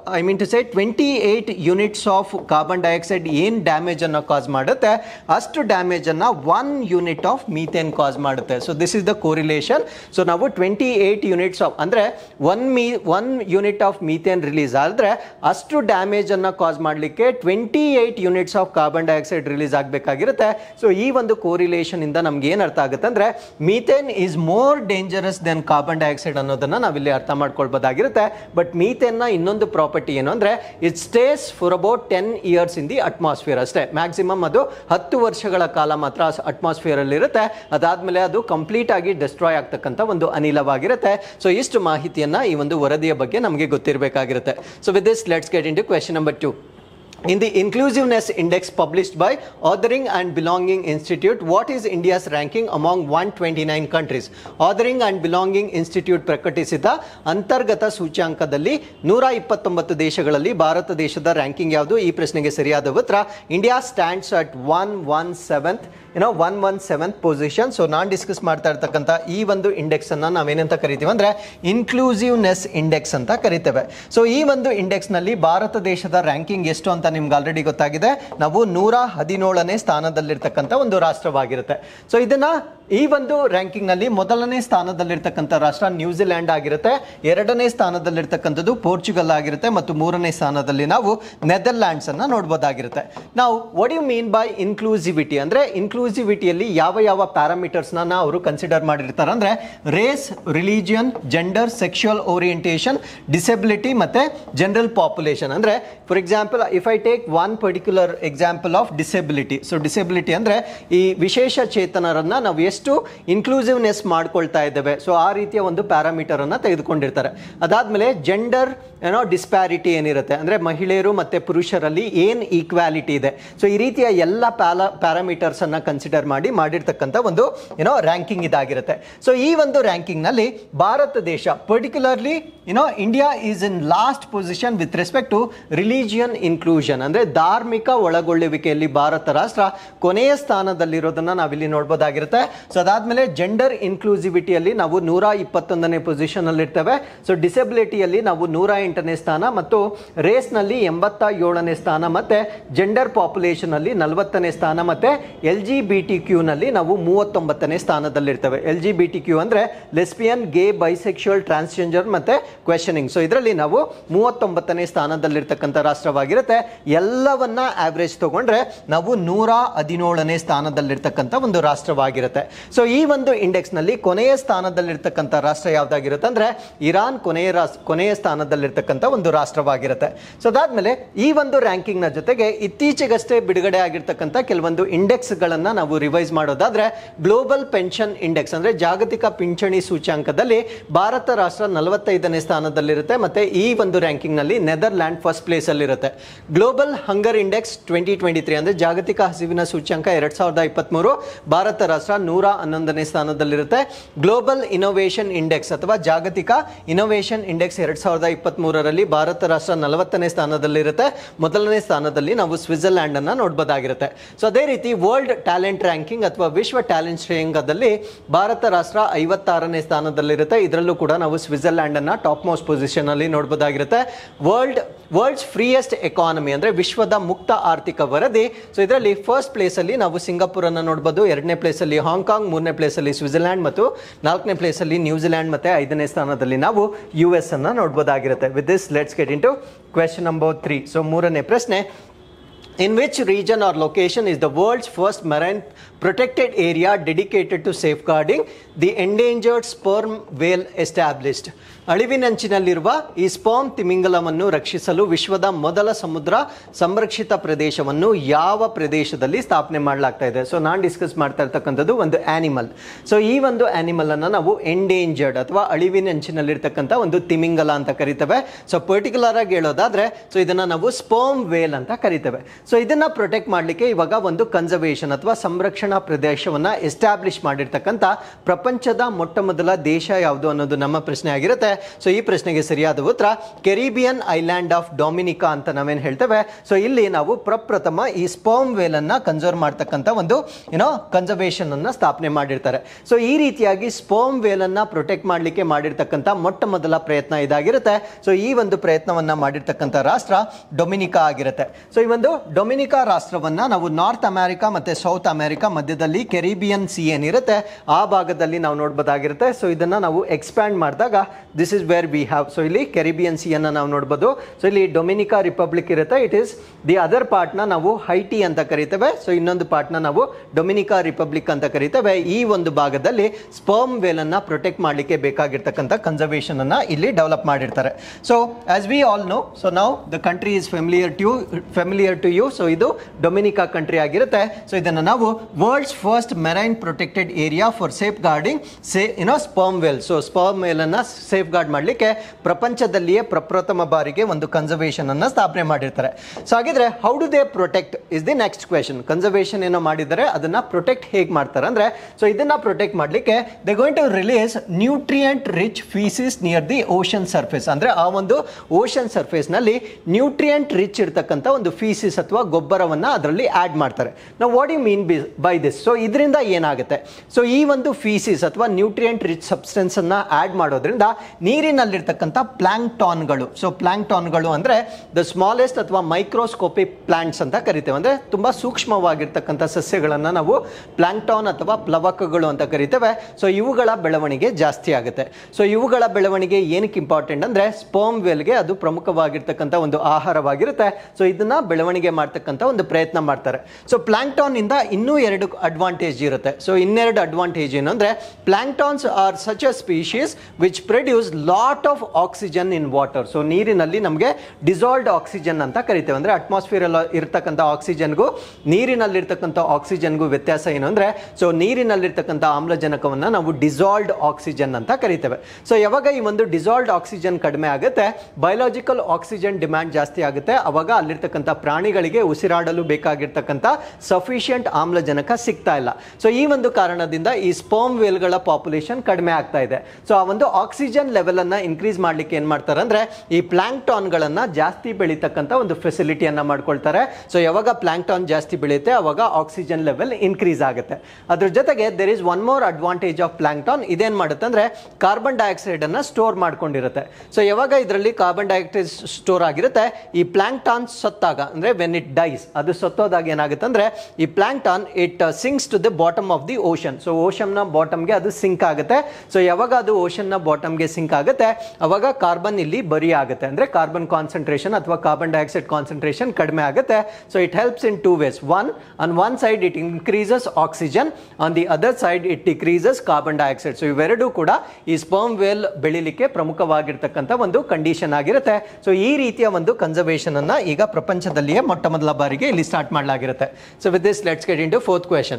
I mean to say twenty eight units of carbon dioxide ಏನು ಡ್ಯಾಮೇಜ್ ಅನ್ನು ಕಾಸ್ ಮಾಡುತ್ತೆ ಅಷ್ಟು ಡ್ಯಾಮೇಜ್ ಅನ್ನ one unit of methane cause ಮಾಡುತ್ತೆ so this is the correlation so ನಾವು twenty eight units of ಅಂದ್ರೆ one ಮೀ one unit of methane release ಆದ್ರೆ ಅಷ್ಟು ಡ್ಯಾಮೇಜ್ ಅನ್ನ ಕಾಸ್ ಮಾಡಲಿಕ್ಕೆ twenty eight units of carbon dioxide release ಆಗಬೇಕಾಗಿರುತ್ತೆ ಸೊ ಈ ಒಂದು ಕೋರಿಲೇಷನ್ ಇಂದ ನಮ್ಗೆ ಏನು ಅರ್ಥ ಆಗುತ್ತೆ ಅಂದ್ರೆ methane is more dangerous than carbon dioxide ಅನ್ನೋದನ್ನ ನಾವಿಲ್ಲಿ ಅರ್ಥ ಮಾಡ್ಕೊಳ್ಬೋದಾಗಿರುತ್ತೆ ಬಟ್ ಮೀಥೇನ್ ನ ಇನ್ನೊಂದು ಪ್ರಾಪರ್ಟಿ ಏನು ಅಂದ್ರೆ it stays for about ten years in the atmosphere ಅಷ್ಟೇ ಮ್ಯಾಕ್ಸಿಮಮ್ ಅದು ಹತ್ತು ವರ್ಷಗಳ ಕಾಲ ಮಾತ್ರ ಅಟ್ಮಾಸ್ಫಿಯರ್ ಅಲ್ಲಿ ಇರುತ್ತೆ ಅದಾದ್ಮೇಲೆ ಅದು ಕಂಪ್ಲೀಟ್ ಆಗಿ ಡಿಸ್ಟ್ರಾಯ್ ಆಗ್ತಕ್ಕಂಥ ಒಂದು ಅನಿಲವಾಗಿರುತ್ತೆ ಸೊ ಇಷ್ಟು ಮಾಹಿತಿಯನ್ನ ಈ ಒಂದು ವರದಿಯ ಬಗ್ಗೆ ನಮಗೆ ಗೊತ್ತಿರಬೇಕಾಗಿರುತ್ತೆ so with this let's get into question number two In the Inclusiveness Index published by Authoring and Belonging Institute, what is India's ranking among 129 countries? Authoring and Belonging Institute ಪ್ರಕಟಿಸಿದ ಅಂತರ್ಗತ ಸೂಚ್ಯಾಂಕದಲ್ಲಿ ನೂರ ಇಪ್ಪತ್ತೊಂಬತ್ತು ದೇಶಗಳಲ್ಲಿ ಭಾರತ ದೇಶದ ರ್ಯಾಂಕಿಂಗ್ ಯಾವುದು ಈ ಪ್ರಶ್ನೆಗೆ ಸರಿಯಾದ ಉತ್ತರ India stands at one one seventh ಏನೋ one one seventh position so ನಾನು ಡಿಸ್ಕಸ್ ಮಾಡ್ತಾ ಇರ್ತಕ್ಕಂಥ ಈ ಒಂದು ಇಂಡೆಕ್ಸ್ ಅನ್ನ ನಾವೇನಂತ ಕರಿತೀವಿ ಅಂದ್ರೆ ಇನ್ಕ್ಲೂಸಿವ್ನೆಸ್ ಇಂಡೆಕ್ಸ್ ಅಂತ ಕರಿತೇವೆ ಸೊ ಈ ಒಂದು ಇಂಡೆಕ್ಸ್ ನಲ್ಲಿ ಭಾರತ ದೇಶದ ರ್ಯಾಂಕಿಂಗ್ ಎಷ್ಟು ಅಂತ ನಿಮ್ಗೆ ಆಲ್ರೆಡಿ ಗೊತ್ತಾಗಿದೆ ನಾವು ನೂರ ಹದಿನೇಳನೇ ಸ್ಥಾನದಲ್ಲಿರ್ತಕ್ಕಂಥ ಒಂದು ರಾಷ್ಟ್ರವಾಗಿರುತ್ತೆ ಸೊ ಇದನ್ನ ಈ ಒಂದು ರ್ಯಾಂಕಿಂಗ್ ನಲ್ಲಿ ಮೊದಲನೇ ಸ್ಥಾನದಲ್ಲಿರ್ತಕ್ಕಂಥ ರಾಷ್ಟ್ರ ನ್ಯೂಜಿಲೆಂಡ್ ಆಗಿರುತ್ತೆ ಎರಡನೇ ಸ್ಥಾನದಲ್ಲಿರ್ತಕ್ಕಂಥದ್ದು ಪೋರ್ಚುಗಲ್ ಆಗಿರುತ್ತೆ ಮತ್ತು ಮೂರನೇ ಸ್ಥಾನದಲ್ಲಿ ನಾವು ನೆದರ್ಲ್ಯಾಂಡ್ಸ್ ಅನ್ನ ನೋಡ್ಬೋದಾಗಿರುತ್ತೆ ನಾವು what you mean by inclusivity ಅಂದ್ರೆ ಇನ್ಕ್ಲೂಸಿವಿಟಿಯಲ್ಲಿ ಯಾವ ಯಾವ ಪ್ಯಾರಾಮೀಟರ್ಸ್ ನ ಅವರು ಕನ್ಸಿಡರ್ ಮಾಡಿರ್ತಾರೆ ಅಂದ್ರೆ race religion gender sexual orientation disability ಮತ್ತೆ ಜನರಲ್ ಪಾಪ್ಯುಲೇಷನ್ ಅಂದ್ರೆ for example if I take one particular example of disability so disability ಅಂದ್ರೆ ಈ ವಿಶೇಷ ಚೇತನರನ್ನ ನಾವು ಎಷ್ಟು ಇನ್ಕ್ಲೂಸಿವ್ನೆಸ್ ಮಾಡ್ಕೊಳ್ತಾ ಇದ್ದೇವೆ ಸೊ ಆ ರೀತಿಯ ಒಂದು ಪ್ಯಾರಾಮೀಟರ್ ಅನ್ನ ತೆಗೆದುಕೊಂಡಿರ್ತಾರೆ ಅದಾದ್ಮೇಲೆ ಜೆಂಡರ್ ಏನೋ ಡಿಸ್ಪ್ಯಾರಿಟಿ ಏನಿರುತ್ತೆ ಅಂದ್ರೆ ಮಹಿಳೆಯರು ಮತ್ತೆ ಪುರುಷರಲ್ಲಿ ಏನ್ ಈಕ್ವಾಲಿಟಿ ಇದೆ ಸೊ ಈ ರೀತಿಯ ಎಲ್ಲ ಪ್ಯಾಲ ಪ್ಯಾರಾಮೀಟರ್ಸ್ ಅನ್ನ ಕನ್ಸಿಡರ್ ಮಾಡಿ ಮಾಡಿರ್ತಕ್ಕಂಥ ಒಂದು ಏನೋ ರ್ಯಾಂಕಿಂಗ್ ಇದಾಗಿರುತ್ತೆ ಸೊ ಈ ಒಂದು ರ್ಯಾಂಕಿಂಗ್ ನಲ್ಲಿ ಭಾರತ ದೇಶ particularly you know India is in last position with respect to religion inclusion ಅಂದ್ರೆ ಧಾರ್ಮಿಕ ಒಳಗೊಳ್ಳುವಿಕೆಯಲ್ಲಿ ಭಾರತ ರಾಷ್ಟ್ರ ಕೊನೆಯ ಸ್ಥಾನದಲ್ಲಿರೋದನ್ನ ನಾವಿಲ್ಲಿ ನೋಡ್ಬೋದಾಗಿರುತ್ತೆ ಸೊ ಅದಾದ್ಮೇಲೆ ಜೆಂಡರ್ ಇನ್ಕ್ಲೂಸಿವಿಟಿಯಲ್ಲಿ ನಾವು ನೂರ ಇಪ್ಪತ್ತೊಂದನೇ ಪೊಸಿಷನ್ ಅಲ್ಲಿ ಇರ್ತೇವೆ ಸೊ ಡಿಸೆಬಿಲಿಟಿಯಲ್ಲಿ ನಾವು ನೂರ ಎಂಟನೇ ಸ್ಥಾನ ಮತ್ತು ರೇಸ್ ನಲ್ಲಿ ಎಂಬತ್ತ ಏಳನೇ ಸ್ಥಾನ ಮತ್ತೆ ಜೆಂಡರ್ ಪಾಪ್ಯುಲೇಷನ್ ಅಲ್ಲಿ ನಲವತ್ತನೇ ಸ್ಥಾನ ಮತ್ತೆ L G B T Q ನಲ್ಲಿ ನಾವು ಮೂವತ್ತೊಂಬತ್ತನೇ ಸ್ಥಾನದಲ್ಲಿರ್ತೇವೆ L G B T Q ಅಂದ್ರೆ ಲೆಸ್ಬಿಯನ್ ಗೇ ಬೈಸೆಕ್ಷುವಲ್ ಟ್ರಾನ್ಸ್ಜೆಂಡರ್ ಮತ್ತೆ ಕ್ವೆಶನಿಂಗ್ ಸೊ ಇದರಲ್ಲಿ ನಾವು ಮೂವತ್ತೊಂಬತ್ತನೇ ಸ್ಥಾನದಲ್ಲಿರ್ತಕ್ಕಂಥ ರಾಷ್ಟ್ರವಾಗಿರುತ್ತೆ ಎಲ್ಲವನ್ನ ಆವರೇಜ್ ತಗೊಂಡ್ರೆ ನಾವು ನೂರ ಹದಿನೇಳನೇ ಸ್ಥಾನದಲ್ಲಿರ್ತಕ್ಕಂಥ ಒಂದು ರಾಷ್ಟ್ರವಾಗಿರುತ್ತೆ ಸೊ ಈ ಒಂದು ಇಂಡೆಕ್ಸ್ ನಲ್ಲಿ ಕೊನೆಯ ಸ್ಥಾನದಲ್ಲಿರ್ತಕ್ಕಂಥ ರಾಷ್ಟ್ರ ಯಾವ್ದಾಗಿರುತ್ತೆ ಅಂದ್ರೆ ಇರಾನ್ ಕೊನೆಯ ರಾಸ್ ಕೊನೆಯ ಸ್ಥಾನದಲ್ಲಿರ್ತಕ್ಕಂಥ ಒಂದು ರಾಷ್ಟ್ರವಾಗಿರುತ್ತೆ ಸೊ ಅದಾದ್ಮೇಲೆ ಈ ಒಂದು ರ್ಯಾಂಕಿಂಗ್ ನ ಜೊತೆಗೆ ಇತ್ತೀಚೆಗಷ್ಟೇ ಬಿಡುಗಡೆ ಆಗಿರ್ತಕ್ಕಂಥ ಕೆಲವೊಂದು ಇಂಡೆಕ್ಸ್ ಗಳನ್ನ ನಾವು ರಿವೈಸ್ ಮಾಡೋದಾದ್ರೆ ಗ್ಲೋಬಲ್ ಪೆನ್ಷನ್ ಇಂಡೆಕ್ಸ್ ಅಂದ್ರೆ ಜಾಗತಿಕ ಪಿಂಚಣಿ ಸೂಚ್ಯಾಂಕದಲ್ಲಿ ಭಾರತ ರಾಷ್ಟ್ರ ನಲವತ್ತೈದನೇ ಸ್ಥಾನದಲ್ಲಿರುತ್ತೆ ಮತ್ತೆ ಈ ಒಂದು ರ್ಯಾಂಕಿಂಗ್ ನಲ್ಲಿ ನೆದರ್ಲ್ಯಾಂಡ್ ಫಸ್ಟ್ ಪ್ಲೇಸ್ ಅಲ್ಲಿರುತ್ತೆ global hunger index twenty twenty three ಅಂದ್ರೆ ಜಾಗತಿಕ ಹಸಿವಿನ ಸೂಚ್ಯಾಂಕ ಎರಡ್ ಸಾವಿರದ ಇಪ್ಪತ್ಮೂರು ಭಾರತ ರಾಷ್ಟ್ರ ನೂರ ಹನ್ನೊಂದನೇ ಸ್ಥಾನದಲ್ಲಿರುತ್ತೆ ಗ್ಲೋಬಲ್ ಇನೋವೇಷನ್ ಇಂಡೆಕ್ಸ್ ಅಥವಾ ಜಾಗತಿಕ ಇನೋವೇಷನ್ ಇಂಡೆಕ್ಸ್ ಎರಡ್ ಸಾವಿರದ ಇಪ್ಪತ್ತ್ ಮೂರರಲ್ಲಿ ಭಾರತ ರಾಷ್ಟ್ರ ನಲವತ್ತನೇ ಸ್ಥಾನದಲ್ಲಿರುತ್ತೆ ಮೊದಲನೇ ಸ್ಥಾನದಲ್ಲಿ ನಾವು ಸ್ವಿಟ್ಜರ್ಲ್ಯಾಂಡ್ ಅನ್ನ ನೋಡಬಹುದಾಗಿರುತ್ತೆ ಸೊ ಅದೇ ರೀತಿ ವರ್ಲ್ಡ್ ಟ್ಯಾಲೆಂಟ್ ರ್ಯಾಂಕಿಂಗ್ ಅಥವಾ ವಿಶ್ವ ಟ್ಯಾಲೆಂಟ್ ಶ್ರೇಯಾಂಕದಲ್ಲಿ ಭಾರತ ರಾಷ್ಟ್ರ ಐವತ್ತಾರನೇ ಸ್ಥಾನದಲ್ಲಿರುತ್ತೆ ಇದರಲ್ಲೂ ಕೂಡ ನಾವು ಸ್ವಿಟ್ಜರ್ಲ್ಯಾಂಡ್ ಅನ್ನ ಟಾಪ್ ಮೋಸ್ಟ್ ಪೊಸಿಷನ್ ಅಲ್ಲಿ ನೋಡಬಹುದಾಗಿರುತ್ತೆ ವರ್ಲ್ಡ್ ವರ್ಲ್ಡ್ಸ್ ಫ್ರೀಯೆಸ್ಟ್ ಎಕಾನಮಿ ಅಂದ್ರೆ ವಿಶ್ವದ ಮುಕ್ತ ಆರ್ಥಿಕ ವರದಿ ಸೊ ಇದರಲ್ಲಿ ಫಸ್ಟ್ ಪ್ಲೇಸ್ ಅಲ್ಲಿ ನಾವು ಸಿಂಗಾಪುರ್ ಅನ್ನ ನೋಡಬಹುದು ಎರಡನೇ ಪ್ಲೇಸ್ ಅಲ್ಲಿ ಹಾಂಗ್ಕಾಂಗ್ ಮೂರನೇ ಪ್ಲೇಸ್ ಅಲ್ಲಿ ಸ್ವಿಟ್ಜರ್ಲ್ಯಾಂಡ್ ಮತ್ತು ನಾಲ್ಕನೇ ಪ್ಲೇಸ್ ಅಲ್ಲಿ ನ್ಯೂಜಿಲ್ಯಾಂಡ್ ಮತ್ತೆ ಐದನೇ ಸ್ಥಾನದಲ್ಲಿ ನಾವು ಯು ಎಸ್ ಅನ್ನ ನೋಡಬಹುದಾಗಿರುತ್ತೆ with this let's get into question number three so ಮೂರನೇ ಪ್ರಶ್ನೆ In which region or location is the world's first marine protected area dedicated to safeguarding the endangered sperm whale established? ಅಳಿವಿನಂಚಿನಲ್ಲಿರುವ ಈ sperm ತಿಮಿಂಗಲವನ್ನು ರಕ್ಷಿಸಲು ವಿಶ್ವದ ಮೊದಲ ಸಮುದ್ರ ಸಂರಕ್ಷಿತ ಪ್ರದೇಶವನ್ನು ಯಾವ ಪ್ರದೇಶದಲ್ಲಿ ಸ್ಥಾಪನೆ ಮಾಡಲಾಗ್ತಾ ಇದೆ ಸೊ ನಾನು ಡಿಸ್ಕಸ್ ಮಾಡ್ತಾ ಇರ್ತಕ್ಕಂಥದ್ದು ಒಂದು ಆನಿಮಲ್ ಸೊ ಈ ಒಂದು ಆನಿಮಲ್ ಅನ್ನ ನಾವು ಎಂಡೇಂಜರ್ಡ್ ಅಥವಾ ಅಳಿವಿನಂಚಿನಲ್ಲಿರ್ತಕ್ಕಂಥ ಒಂದು ತಿಮಿಂಗಲ ಅಂತ ಕರಿತೇವೆ ಸೊ ಪರ್ಟಿಕ್ಯುಲರ್ ಆಗಿ ಹೇಳೋದಾದ್ರೆ ಸೊ ಇದನ್ನ ನಾವು ಸ್ಪರ್ಮ್ ವೇಲ್ ಅಂತ ಕರಿತೇವೆ ಸೊ ಇದನ್ನ ಪ್ರೊಟೆಕ್ಟ್ ಮಾಡಲಿಕ್ಕೆ ಇವಾಗ ಒಂದು ಕನ್ಸರ್ವೇಷನ್ ಅಥವಾ ಸಂರಕ್ಷಣಾ ಪ್ರದೇಶವನ್ನ ಎಸ್ಟಾಬ್ಲಿಷ್ ಮಾಡಿರ್ತಕ್ಕಂಥ ಪ್ರಪಂಚದ ಮೊಟ್ಟ ಮೊದಲ ದೇಶ ಯಾವುದು ಅನ್ನೋದು ನಮ್ಮ ಪ್ರಶ್ನೆ ಆಗಿರುತ್ತೆ ಸೊ ಈ ಪ್ರಶ್ನೆಗೆ ಸರಿಯಾದ ಉತ್ತರ ಕೆರಿಬಿಯನ್ ಐಲ್ಯಾಂಡ್ ಆಫ್ ಡೊಮಿನಿಕಾ ಅಂತ ನಾವೇನು ಹೇಳ್ತೇವೆ ಸೊ ಇಲ್ಲಿ ನಾವು ಪ್ರಪ್ರಥಮ ಈ ಸ್ಪರ್ಮ್ ವೇಲ್ ಅನ್ನ ಕನ್ಸರ್ವ್ ಮಾಡ್ತಕ್ಕಂಥ ಒಂದು ಏನೋ ಕನ್ಸರ್ವೇಷನ್ ಅನ್ನ ಸ್ಥಾಪನೆ ಮಾಡಿರ್ತಾರೆ ಸೊ ಈ ರೀತಿಯಾಗಿ ಸ್ಪರ್ಮ್ ವೇಲ್ ಅನ್ನ ಪ್ರೊಟೆಕ್ಟ್ ಮಾಡಲಿಕ್ಕೆ ಮಾಡಿರ್ತಕ್ಕಂಥ ಮೊಟ್ಟ ಮೊದಲ ಪ್ರಯತ್ನ ಇದಾಗಿರುತ್ತೆ ಸೊ ಈ ಒಂದು ಪ್ರಯತ್ನವನ್ನ ಮಾಡಿರ್ತಕ್ಕಂಥ ರಾಷ್ಟ್ರ ಡೊಮಿನಿಕಾ ಆಗಿರುತ್ತೆ ಸೊ ಈ ಒಂದು ಡೊಮಿನಿಕಾ ರಾಷ್ಟ್ರವನ್ನ ನಾವು ನಾರ್ತ್ ಅಮೆರಿಕಾ ಮತ್ತೆ ಸೌತ್ ಅಮೆರಿಕಾ ಮಧ್ಯದಲ್ಲಿ ಕೆರಿಬಿಯನ್ ಸಿ ಏನಿರುತ್ತೆ ಆ ಭಾಗದಲ್ಲಿ ನಾವು ನೋಡ್ಬೋದಾಗಿರುತ್ತೆ ಸೊ ಇದನ್ನ ನಾವು ಎಕ್ಸ್ಪ್ಯಾಂಡ್ ಮಾಡಿದಾಗ this is where we have so ಇಲ್ಲಿ ಕೆರಿಬಿಯನ್ ಸಿ ಅನ್ನ ನಾವು ನೋಡ್ಬೋದು ಸೊ ಇಲ್ಲಿ ಡೊಮಿನಿಕಾ ರಿಪಬ್ಲಿಕ್ ಇರುತ್ತೆ ಇಟ್ ಈಸ್ ದಿ ಅದರ್ ಪಾರ್ಟ್ನ ನಾವು ಹೈಟಿ ಅಂತ ಕರಿತೇವೆ ಸೊ ಇನ್ನೊಂದು ಪಾರ್ಟ್ನ ನಾವು ಡೊಮಿನಿಕಾ ರಿಪಬ್ಲಿಕ್ ಅಂತ ಕರಿತೇವೆ ಈ ಒಂದು ಭಾಗದಲ್ಲಿ ಸ್ಪರ್ಮ್ ವೇಲ್ ಅನ್ನ ಪ್ರೊಟೆಕ್ಟ್ ಮಾಡಲಿಕ್ಕೆ ಬೇಕಾಗಿರ್ತಕ್ಕಂಥ ಕನ್ಸರ್ವೇಷನ್ ಅನ್ನ ಇಲ್ಲಿ ಡೆವಲಪ್ ಮಾಡಿರ್ತಾರೆ so as we all know so ನಾವು the country is familiar to familiar to you so ಇದು ಡೊಮಿನಿಕಾ ಕಂಟ್ರಿ ಆಗಿರುತ್ತೆ ಸೊ ಇದನ್ನು ನಾವು world's first marine protected area for safeguarding say ಏನೋ sperm whale so sperm whale ಅನ್ನ safeguard ಮಾಡಲಿಕ್ಕೆ ಪ್ರಪಂಚದಲ್ಲಿಯೇ ಪ್ರಪ್ರಥಮ ಬಾರಿಗೆ ಒಂದು ಕನ್ಸರ್ವೇಷನ್ ಅನ್ನ ಸ್ಥಾಪನೆ ಮಾಡಿರ್ತಾರೆ ಸೊ ಹಾಗಿದ್ರೆ how do they protect is the next question conservation ಏನೋ ಮಾಡಿದರೆ ಅದನ್ನ ಪ್ರೊಟೆಕ್ಟ್ ಹೇಗೆ ಮಾಡ್ತಾರೆ ಅಂದ್ರೆ ಸೊ ಇದನ್ನ ಪ್ರೊಟೆಕ್ಟ್ ಮಾಡಲಿಕ್ಕೆ they going to release nutrient rich faeces near the ocean surface ಅಂದ್ರೆ ಆ ಒಂದು ಓಷನ್ ಸರ್ಫೇಸ್ ನಲ್ಲಿ ನ್ಯೂಟ್ರಿಯೆಂಟ್ ರಿಚ್ ಇರ್ತಕ್ಕಂಥ ಒಂದು ಫೀಸಿಸ್ ಅಥವಾ ಗೊಬ್ಬರವನ್ನ ಅದರಲ್ಲಿ ಆಡ್ ಮಾಡ್ತಾರೆ ನಾವು what you mean by this so ಇದರಿಂದ ಏನಾಗುತ್ತೆ ಸೊ ಈ ಒಂದು ಫೀಸಿಸ್ ಅಥವಾ ನ್ಯೂಟ್ರಿಯೆಂಟ್ ರಿಚ್ ಸಬ್ಸ್ಟೆನ್ಸ್ ಅನ್ನ ಆಡ್ ಮಾಡೋದ್ರಿಂದ ನೀರಿನಲ್ಲಿರ್ತಕ್ಕಂಥ ಪ್ಲಾಂಕ್ಟಾನ್ಗಳು ಸೊ ಪ್ಲಾಂಕ್ಟಾನ್ಗಳು ಅಂದ್ರೆ ದ ಸ್ಮಾಲೆಸ್ಟ್ ಅಥವಾ ಮೈಕ್ರೋಸ್ಕೋಪಿಕ್ ಪ್ಲಾಂಟ್ಸ್ ಅಂತ ಕರಿತೇವೆ ಅಂದ್ರೆ ತುಂಬಾ ಸೂಕ್ಷ್ಮವಾಗಿರ್ತಕ್ಕಂಥ ಸಸ್ಯಗಳನ್ನ ನಾವು ಪ್ಲಾಂಕ್ಟಾನ್ ಅಥವಾ ಪ್ಲವಕಗಳು ಅಂತ ಕರಿತೇವೆ ಸೊ ಇವುಗಳ ಬೆಳವಣಿಗೆ ಜಾಸ್ತಿ ಆಗುತ್ತೆ ಸೊ ಇವುಗಳ ಬೆಳವಣಿಗೆ ಏನಕ್ಕೆ ಇಂಪಾರ್ಟೆಂಟ್ ಅಂದ್ರೆ ಸ್ಪರ್ಮ್ ವೇಲ್ಗೆ ಅದು ಪ್ರಮುಖವಾಗಿರ್ತಕ್ಕಂಥ ಒಂದು ಆಹಾರವಾಗಿರುತ್ತೆ ಸೊ ಇದನ್ನ ಬೆಳವಣಿಗೆ ಮಾಡ್ತಕ್ಕಂಥ ಒಂದು ಪ್ರಯತ್ನ ಮಾಡ್ತಾರೆ ಸೊ ಪ್ಲಾಂಕ್ಟಾನ್ ಇಂದ ಇನ್ನೂ ಎರಡು ಅಡ್ವಾಂಟೇಜ್ ಇರುತ್ತೆ ಸೊ ಇನ್ನೆರಡು ಅಡ್ವಾಂಟೇಜ್ ಏನು ಅಂದ್ರೆ planktons are such a species which produce lot of oxygen in water so ನೀರಿನಲ್ಲಿ ನಮಗೆ ಡಿಸಾಲ್ವ್ಡ್ ಆಕ್ಸಿಜನ್ ಅಂತ ಕರಿತೇವೆ ಅಂದ್ರೆ ಅಟ್ಮಾಸ್ಫಿಯರ್ ಅಲ್ಲಿ ಇರ್ತಕ್ಕಂಥ ಆಕ್ಸಿಜನ್ಗೂ ನೀರಿನಲ್ಲಿರ್ತಕ್ಕಂಥ ಆಕ್ಸಿಜನ್ಗೂ ವ್ಯತ್ಯಾಸ ಏನು ಅಂದ್ರೆ ಸೊ ನೀರಿನಲ್ಲಿರ್ತಕ್ಕಂಥ ಆಮ್ಲಜನಕವನ್ನ ನಾವು ಡಿಸಾಲ್ವ್ಡ್ ಆಕ್ಸಿಜನ್ ಅಂತ ಕರಿತೇವೆ ಸೊ ಯಾವಾಗ ಈ ಒಂದು ಡಿಸಾಲ್ವ್ಡ್ ಆಕ್ಸಿಜನ್ ಕಡಿಮೆ ಆಗುತ್ತೆ ಬಯೋಲಾಜಿಕಲ್ ಆಕ್ಸಿಜನ್ ಡಿಮ್ಯಾಂಡ್ ಜಾಸ್ತಿ ಆಗುತ್ತೆ ಅವಾಗ ಅಲ್ಲಿರ್ತಕ್ಕಂಥ ಪ್ರಾಣಿಗಳಿಗೆ ಉಸಿರಾಡಲು ಬೇಕಾಗಿರ್ತಕ್ಕಂಥ ಸಫಿಷಿಯಂಟ್ ಆಮ್ಲಜನಕ ಸಿಗ್ತಾ ಇಲ್ಲ ಸೊ ಈ ಒಂದು ಕಾರಣದಿಂದ ಈ ಸ್ಪರ್ಮ್ ವೇಲ್ಗಳ ಪಾಪ್ಯುಲೇಷನ್ ಕಡಿಮೆ ಆಗ್ತಾ ಇದೆ ಸೊ ಆ ಒಂದು ಆಕ್ಸಿಜನ್ ಲೆವೆಲ್ ಅನ್ನ ಇನ್ಕ್ರೀಸ್ ಮಾಡ್ಲಿಕ್ಕೆ ಏನ್ ಮಾಡ್ತಾರೆ ಅಂದ್ರೆ ಈ ಪ್ಲಾಂಕ್ಟಾನ್ ಗಳನ್ನ ಜಾಸ್ತಿ ಬೆಳೀತಕ್ಕಂಥ ಒಂದು ಫೆಸಿಲಿಟಿಯನ್ನ ಮಾಡ್ಕೊಳ್ತಾರೆ ಸೊ ಯಾವಾಗ ಪ್ಲಾಂಕ್ಟಾನ್ ಜಾಸ್ತಿ ಬೆಳೆಯುತ್ತೆ ಅವಾಗ ಆಕ್ಸಿಜನ್ ಲೆವೆಲ್ ಇನ್ಕ್ರೀಸ್ ಆಗುತ್ತೆ ಅದ್ರ ಜೊತೆಗೆ there is one more advantage of plankton ಇದೇನ್ ಮಾಡುತ್ತೆ ಅಂದ್ರೆ ಕಾರ್ಬನ್ ಡೈಆಕ್ಸೈಡ್ ಅನ್ನ ಸ್ಟೋರ್ ಮಾಡ್ಕೊಂಡಿರುತ್ತೆ ಸೊ ಯಾವಾಗ ಇದರಲ್ಲಿ ಕಾರ್ಬನ್ ಡೈಆಕ್ಸೈಡ್ ಸ್ಟೋರ್ ಆಗಿರುತ್ತೆ ಈ ಪ್ಲಾಂಕ್ಟಾನ್ ಸತ್ತಾಗ ಅಂದ್ರೆ ವೆನ್ ಇಟ್ ಡೈಸ್ ಅದು ಸತ್ತೋದಾಗ ಏನಾಗುತ್ತೆ ಅಂದ್ರೆ ಈ plankton it sinks to the bottom of the ocean so ಓಷನ್ನ ಬಾಟಮ್ಗೆ ಅದು ಸಿಂಕ್ ಆಗುತ್ತೆ ಸೊ ಯಾವಾಗ ಅದು ಓಷನ್ನ ಬಾಟಮ್ಗೆ ಸಿಂಕ್ ಆಗುತ್ತೆ ಅವಾಗ ಕಾರ್ಬನ್ ಇಲ್ಲಿ ಬರಿ ಆಗುತ್ತೆ ಅಂದ್ರೆ ಕಾರ್ಬನ್ ಕಾನ್ಸಂಟ್ರೇಷನ್ ಅಥವಾ ಕಾರ್ಬನ್ ಡೈಆಕ್ಸೈಡ್ ಕಾನ್ಸಂಟ್ರೇಷನ್ ಕಡಿಮೆ ಆಗುತ್ತೆ so it helps in two ways one on one side it increases oxygen on the other side it decreases carbon dioxide so ಇವೆರಡೂ ಕೂಡ ಈ ಸ್ಪರ್ಮ್ ವೇಲ್ ಬೆಳಿಲಿಕ್ಕೆ ಪ್ರಮುಖವಾಗಿರ್ತಕ್ಕಂಥ ಒಂದು ಕಂಡೀಷನ್ ಆಗಿರುತ್ತೆ ಸೊ ಈ ರೀತಿಯ ಒಂದು ಕನ್ಸರ್ವೇಷನ್ ಅನ್ನ ಈಗ ಪ್ರಪಂಚದಲ್ಲಿಯೇ ಮೊಟ್ಟ ಮೊದಲ ಬಾರಿಗೆ ಇಲ್ಲಿ ಸ್ಟಾರ್ಟ್ ಮಾಡಲಾಗಿರುತ್ತೆ so with this let's get into fourth question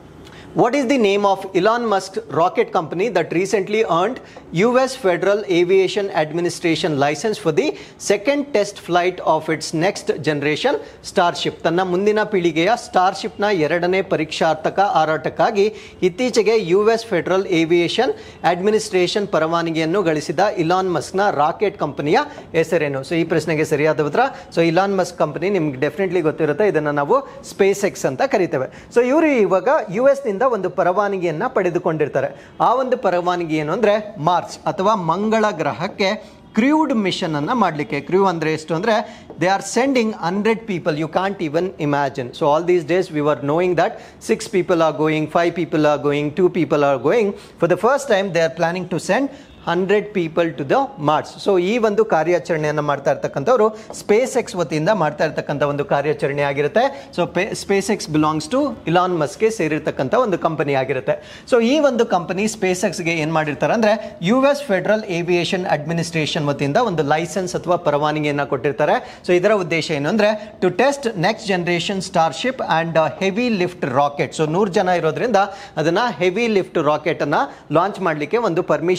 What is the name of Elon Musk rocket company that recently earned US Federal Aviation Administration license for the second test flight of its next generation Starship? ತನ್ನ ಮುಂದಿನ ಪೀಳಿಗೆಯ ಸ್ಟಾರ್ಶಿಪ್ನ ಎರಡನೇ ಪರೀಕ್ಷಾರ್ಥಕ ಹಾರಾಟಕ್ಕಾಗಿ ಇತ್ತೀಚೆಗೆ U S Federal Aviation Administration ಪರವಾನಗಿಯನ್ನು ಗಳಿಸಿದ Elon ಮಸ್ಕ್ನ rocket ಕಂಪನಿಯ ಹೆಸರೇನು ಸೊ ಈ ಪ್ರಶ್ನೆಗೆ ಸರಿಯಾದ ಉತ್ತರ ಸೊ ಇಲಾನ್ ಮಸ್ಕ್ ಕಂಪನಿ ನಿಮ್ಗೆ ಡೆಫಿನೆಟ್ಲಿ ಗೊತ್ತಿರುತ್ತೆ ಇದನ್ನು ನಾವು ಸ್ಪೇಸ್ ಎಕ್ಸ್ ಅಂತ ಕರಿತೇವೆ ಸೊ ಇವರು ಇವಾಗ ಯು ಎಸ್ ನಿಂದ ಒಂದು ಪರವಾನಗಿಯನ್ನ ಪಡೆದುಕೊಂಡಿರ್ತಾರೆ ಆ ಒಂದು ಪರವಾನಗಿ ಏನು ಅಂದ್ರೆ ಮಾರ್ಚ್ ಅಥವಾ ಮಂಗಳ ಗ್ರಹಕ್ಕೆ ಕ್ರ್ಯೂಡ್ ಮಿಷನ್ ಅನ್ನ ಮಾಡಲಿಕ್ಕೆ ಕ್ರ್ಯೂ ಅಂದ್ರೆ ಎಷ್ಟು ಅಂದ್ರೆ they are sending hundred people you can't even imagine so all these days we are knowing that six people are going five people are going two people are going for the first time they are planning to send hundred people to the Mars so ಈ ಒಂದು ಕಾರ್ಯಾಚರಣೆಯನ್ನು ಮಾಡ್ತಾ ಇರ್ತಕ್ಕಂಥವ್ರು space X ವತಿಯಿಂದ ಮಾಡ್ತಾ ಇರ್ತಕ್ಕಂಥ ಒಂದು ಕಾರ್ಯಾಚರಣೆ ಆಗಿರುತ್ತೆ so SpaceX belongs to Elon ಮಸ್ಗೆ ಸೇರಿರ್ತಕ್ಕಂಥ ಒಂದು ಕಂಪನಿ ಆಗಿರುತ್ತೆ ಸೊ ಈ ಒಂದು ಕಂಪನಿ ಸ್ಪೇಸ್ ಎಕ್ಸ್ಗೆ ಏನು ಮಾಡಿರ್ತಾರೆ ಅಂದರೆ U S Federal Aviation Administration ವತಿಯಿಂದ ಒಂದು ಲೈಸೆನ್ಸ್ ಅಥವಾ ಪರವಾನಗಿಯನ್ನು ಕೊಟ್ಟಿರ್ತಾರೆ ಸೊ ಇದರ ಉದ್ದೇಶ ಏನು ಅಂದರೆ to test next generation Starship and heavy lift rocket so ನೂರು ಜನ ಇರೋದ್ರಿಂದ ಅದನ್ನು ಹೆವಿ ಲಿಫ್ಟ್ ರಾಕೆಟನ್ನು ಲಾಂಚ್ ಮಾಡಲಿಕ್ಕೆ ಒಂದು ಪರ್ಮಿಷನನ್ನು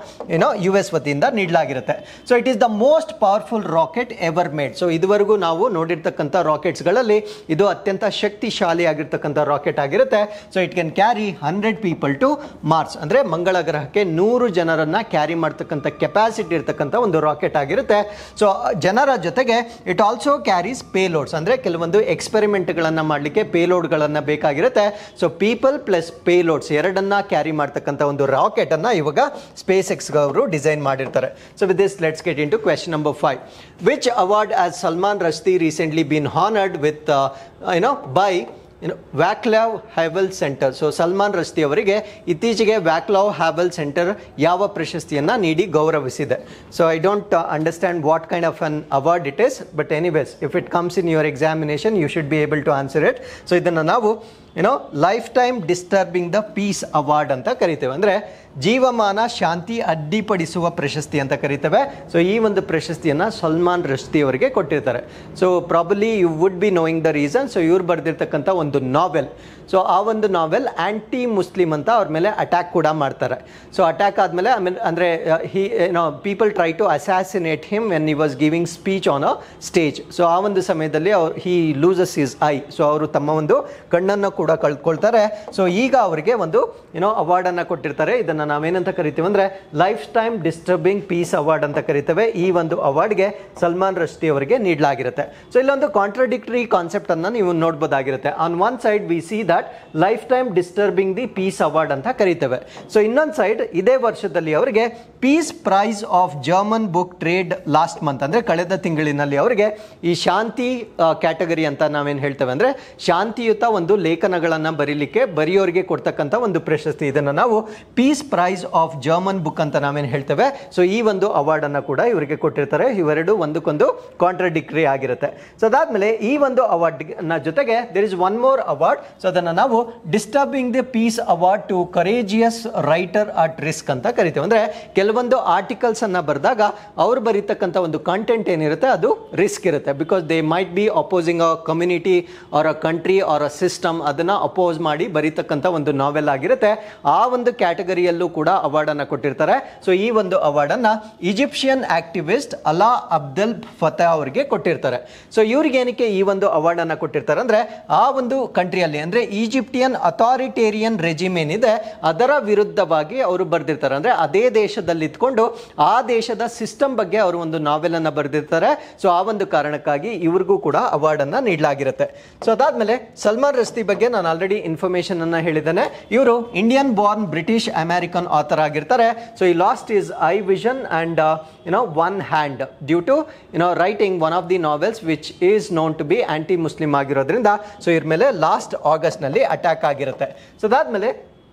ಏನೋ ಯು ಎಸ್ ವತಿಯಿಂದ ನೀಡಲಾಗಿರುತ್ತೆ so it is the most powerful rocket ever made so ಇದುವರೆಗೂ ನಾವು ನೋಡಿರ್ತಕ್ಕಂಥ ರಾಕೆಟ್ಸ್ಗಳಲ್ಲಿ ಇದು ಅತ್ಯಂತ ಶಕ್ತಿಶಾಲಿ ಆಗಿರ್ತಕ್ಕಂಥ ರಾಕೆಟ್ ಆಗಿರುತ್ತೆ so it can carry hundred people to Mars ಅಂದರೆ ಮಂಗಳ ಗ್ರಹಕ್ಕೆ ನೂರು ಜನರನ್ನ ಕ್ಯಾರಿ ಮಾಡ್ತಕ್ಕಂಥ ಕೆಪಾಸಿಟಿ ಇರ್ತಕ್ಕಂಥ ಒಂದು ರಾಕೆಟ್ ಆಗಿರುತ್ತೆ ಸೊ ಜನರ ಜೊತೆಗೆ ಇಟ್ ಆಲ್ಸೋ ಕ್ಯಾರೀಸ್ ಪೇಲೋಡ್ಸ್ ಅಂದರೆ ಕೆಲವೊಂದು ಎಕ್ಸ್ಪೆರಿಮೆಂಟ್ಗಳನ್ನು ಮಾಡಲಿಕ್ಕೆ ಪೇಲೋಡ್ಗಳನ್ನು ಬೇಕಾಗಿರುತ್ತೆ ಸೊ ಪೀಪಲ್ ಪ್ಲಸ್ ಪೇಲೋಡ್ಸ್ ಎರಡನ್ನ ಕ್ಯಾರಿ ಮಾಡ್ತಕ್ಕಂಥ ಒಂದು ರಾಕೆಟ್ ಅನ್ನ ಇವಾಗ ಸ್ಪೇಸ್ ಎಕ್ಸ್ ಅವರು ಡಿಸೈನ್ ಮಾಡಿರ್ತಾರೆ so with this let's get into question number five which award has Salman Rushdie recently been honoured with you know by ಏನು Vaclav Havel Centre so Salman Rushdie ಅವರಿಗೆ ಇತ್ತೀಚೆಗೆ ವ್ಯಾಕ್ಲಾವ್ ಹ್ಯಾವೆಲ್ ಸೆಂಟರ್ ಯಾವ ಪ್ರಶಸ್ತಿಯನ್ನು ನೀಡಿ ಗೌರವಿಸಿದೆ so I don't understand what kind of an award it is but anyways if it comes in your examination you should be able to answer it so ಇದನ್ನು ನಾವು ಏನೋ lifetime disturbing the peace award ಅಂತ ಕರಿತೇವೆ ಅಂದರೆ ಜೀವಮಾನ ಶಾಂತಿ ಅಡ್ಡಿಪಡಿಸುವ ಪ್ರಶಸ್ತಿ ಅಂತ ಕರಿತೇವೆ ಸೊ ಈ ಒಂದು ಪ್ರಶಸ್ತಿಯನ್ನು ಸಲ್ಮಾನ್ ರಶ್ದಿ ಅವರಿಗೆ ಕೊಟ್ಟಿರ್ತಾರೆ so probably you would be knowing the reason so ಇವ್ರು ಬರೆದಿರ್ತಕ್ಕಂಥ ಒಂದು ನಾವೆಲ್ ಸೊ ಆ ಒಂದು ನಾವೆಲ್ ಆ್ಯಂಟಿ ಮುಸ್ಲಿಮ್ ಅಂತ ಅವ್ರ ಮೇಲೆ ಅಟ್ಯಾಕ್ ಕೂಡ ಮಾಡ್ತಾರೆ ಸೊ ಅಟ್ಯಾಕ್ ಆದಮೇಲೆ ಆಮೇಲೆ ಅಂದರೆ ಹಿ ಏನೋ people try to assassinate him when he was giving speech on a stage so ಆ ಒಂದು ಸಮಯದಲ್ಲಿ ಅವ್ರು he loses his eye so ಅವರು ತಮ್ಮ ಒಂದು ಕಣ್ಣನ್ನು ಕೂಡ ಕಳ್ಕೊಳ್ತಾರೆ ಸೊ ಈಗ ಅವರಿಗೆ ಒಂದು ಏನೋ ಅವಾರ್ಡನ್ನು ಕೊಟ್ಟಿರ್ತಾರೆ ಇದನ್ನು ನಾವೇನಂತ ಕರಿತೀವಿ ಅಂದರೆ lifetime disturbing peace award ಅಂತ ಕರಿತೇವೆ ಈ ಒಂದು ಅವಾರ್ಡ್ಗೆ ಸಲ್ಮಾನ್ ರಶ್ದಿ ಅವರಿಗೆ ನೀಡಲಾಗಿರುತ್ತೆ ಸೊ ಇಲ್ಲೊಂದು ಕಾಂಟ್ರಡಿಕ್ಟರಿ ಕಾನ್ಸೆಪ್ಟನ್ನು ನೀವು ನೋಡ್ಬೋದಾಗಿರುತ್ತೆ on one side we see that lifetime disturbing the peace award ಅಂತ ಕರಿತೇವೆ ಸೊ ಇನ್ನೊಂದು ಸೈಡ್ ಇದೇ ವರ್ಷದಲ್ಲಿ ಅವರಿಗೆ Peace Prize of German Book Trade last month ಅಂದರೆ ಕಳೆದ ತಿಂಗಳಿನಲ್ಲಿ ಅವರಿಗೆ ಈ ಶಾಂತಿ ಕ್ಯಾಟಗರಿ ಅಂತ ನಾವೇನು ಹೇಳ್ತೇವೆ ಅಂದರೆ ಶಾಂತಿಯುತ ಒಂದು ಲೇಖನಗಳನ್ನು ಬರೀಲಿಕ್ಕೆ ಬರೆಯೋರಿಗೆ ಕೊಡ್ತಕ್ಕಂಥ ಒಂದು ಪ್ರಶಸ್ತಿ ಇದನ್ನು ನಾವು Peace Prize of German Book ಅಂತ ನಾವೇನು ಹೇಳ್ತೇವೆ ಸೊ ಈ ಒಂದು ಅವಾರ್ಡನ್ನು ಕೂಡ ಇವರಿಗೆ ಕೊಟ್ಟಿರ್ತಾರೆ ಇವೆರಡು ಒಂದಕ್ಕೊಂದು ಕಾಂಟ್ರಡಿಕ್ಟರಿ ಆಗಿರುತ್ತೆ ಸೊ ಅದಾದಮೇಲೆ ಈ ಒಂದು ಅವಾರ್ಡ್ನ ಜೊತೆಗೆ there is one more award so ಅದನ್ನು ನಾವು disturbing the peace award to courageous writer at risk ಅಂತ ಕರಿತೇವೆ ಅಂದರೆ ಕೆಲವೊಂದು ಆರ್ಟಿಕಲ್ಸ್ ಅನ್ನ ಬರೆದಾಗ ಅವ್ರು ಬರೀತಕ್ಕಂಥ ಒಂದು ಕಂಟೆಂಟ್ ಏನಿರುತ್ತೆ ಅದು ರಿಸ್ಕ್ ಇರುತ್ತೆ because they might be opposing a community or a country or a system ಅದನ್ನು ಅಪೋಸ್ ಮಾಡಿ ಬರೀತಕ್ಕಂಥ ಒಂದು ನಾವೆಲ್ ಆಗಿರುತ್ತೆ ಆ ಒಂದು ಕ್ಯಾಟಗರಿಯಲ್ಲೂ ಕೂಡ ಅವಾರ್ಡನ್ನು ಕೊಟ್ಟಿರ್ತಾರೆ ಸೊ ಈ ಒಂದು ಅವಾರ್ಡನ್ನು ಈಜಿಪ್ಷಿಯನ್ ಆಕ್ಟಿವಿಸ್ಟ್ ಅಲಾ ಅಬ್ದಲ್ ಫತಾ ಅವರಿಗೆ ಕೊಟ್ಟಿರ್ತಾರೆ ಸೊ ಇವ್ರಿಗೆ ಏನಕ್ಕೆ ಈ ಒಂದು ಅವಾರ್ಡನ್ನು ಕೊಟ್ಟಿರ್ತಾರೆ ಅಂದರೆ ಆ ಒಂದು ಕಂಟ್ರಿಯಲ್ಲಿ ಅಂದರೆ ಈಜಿಪ್ಟಿಯನ್ ಅಥಾರಿಟೇರಿಯನ್ ರೆಜಿಮ್ ಏನಿದೆ ಅದರ ವಿರುದ್ಧವಾಗಿ ಅವರು ಬರೆದಿರ್ತಾರೆ ಅಂದರೆ ಅದೇ ದೇಶದಲ್ಲಿ ಇದ್ಕೊಂಡು ಆ ದೇಶದ ಸಿಸ್ಟಮ್ ಬಗ್ಗೆ ಅವರು ಒಂದು ನಾವೆಲನ್ನು ಬರೆದಿರ್ತಾರೆ ಸೊ ಆ ಒಂದು ಕಾರಣಕ್ಕಾಗಿ ಇವ್ರಿಗೂ ಕೂಡ ಅವಾರ್ಡನ್ನು ನೀಡಲಾಗಿರುತ್ತೆ ಸೊ ಅದಾದಮೇಲೆ ಸಲ್ಮಾನ್ ರಸ್ತಿ ಬಗ್ಗೆ ನಾನು ಆಲ್ರೆಡಿ ಇನ್ಫಾರ್ಮೇಷನ್ ಅನ್ನ ಹೇಳಿದ್ದೇನೆ ಇವರು Indian born British American author ಆಗಿರ್ತಾರೆ ಸೊ ಈ lost his eye vision and you know one hand due to you know writing one of the novels which is known to be anti Muslim ಆಗಿರೋದ್ರಿಂದ so ಇವ್ರ ಮೇಲೆ last ಆಗಸ್ಟ್ನಲ್ಲಿ attack ಆಗಿರುತ್ತೆ so ಅದಾದಮೇಲೆ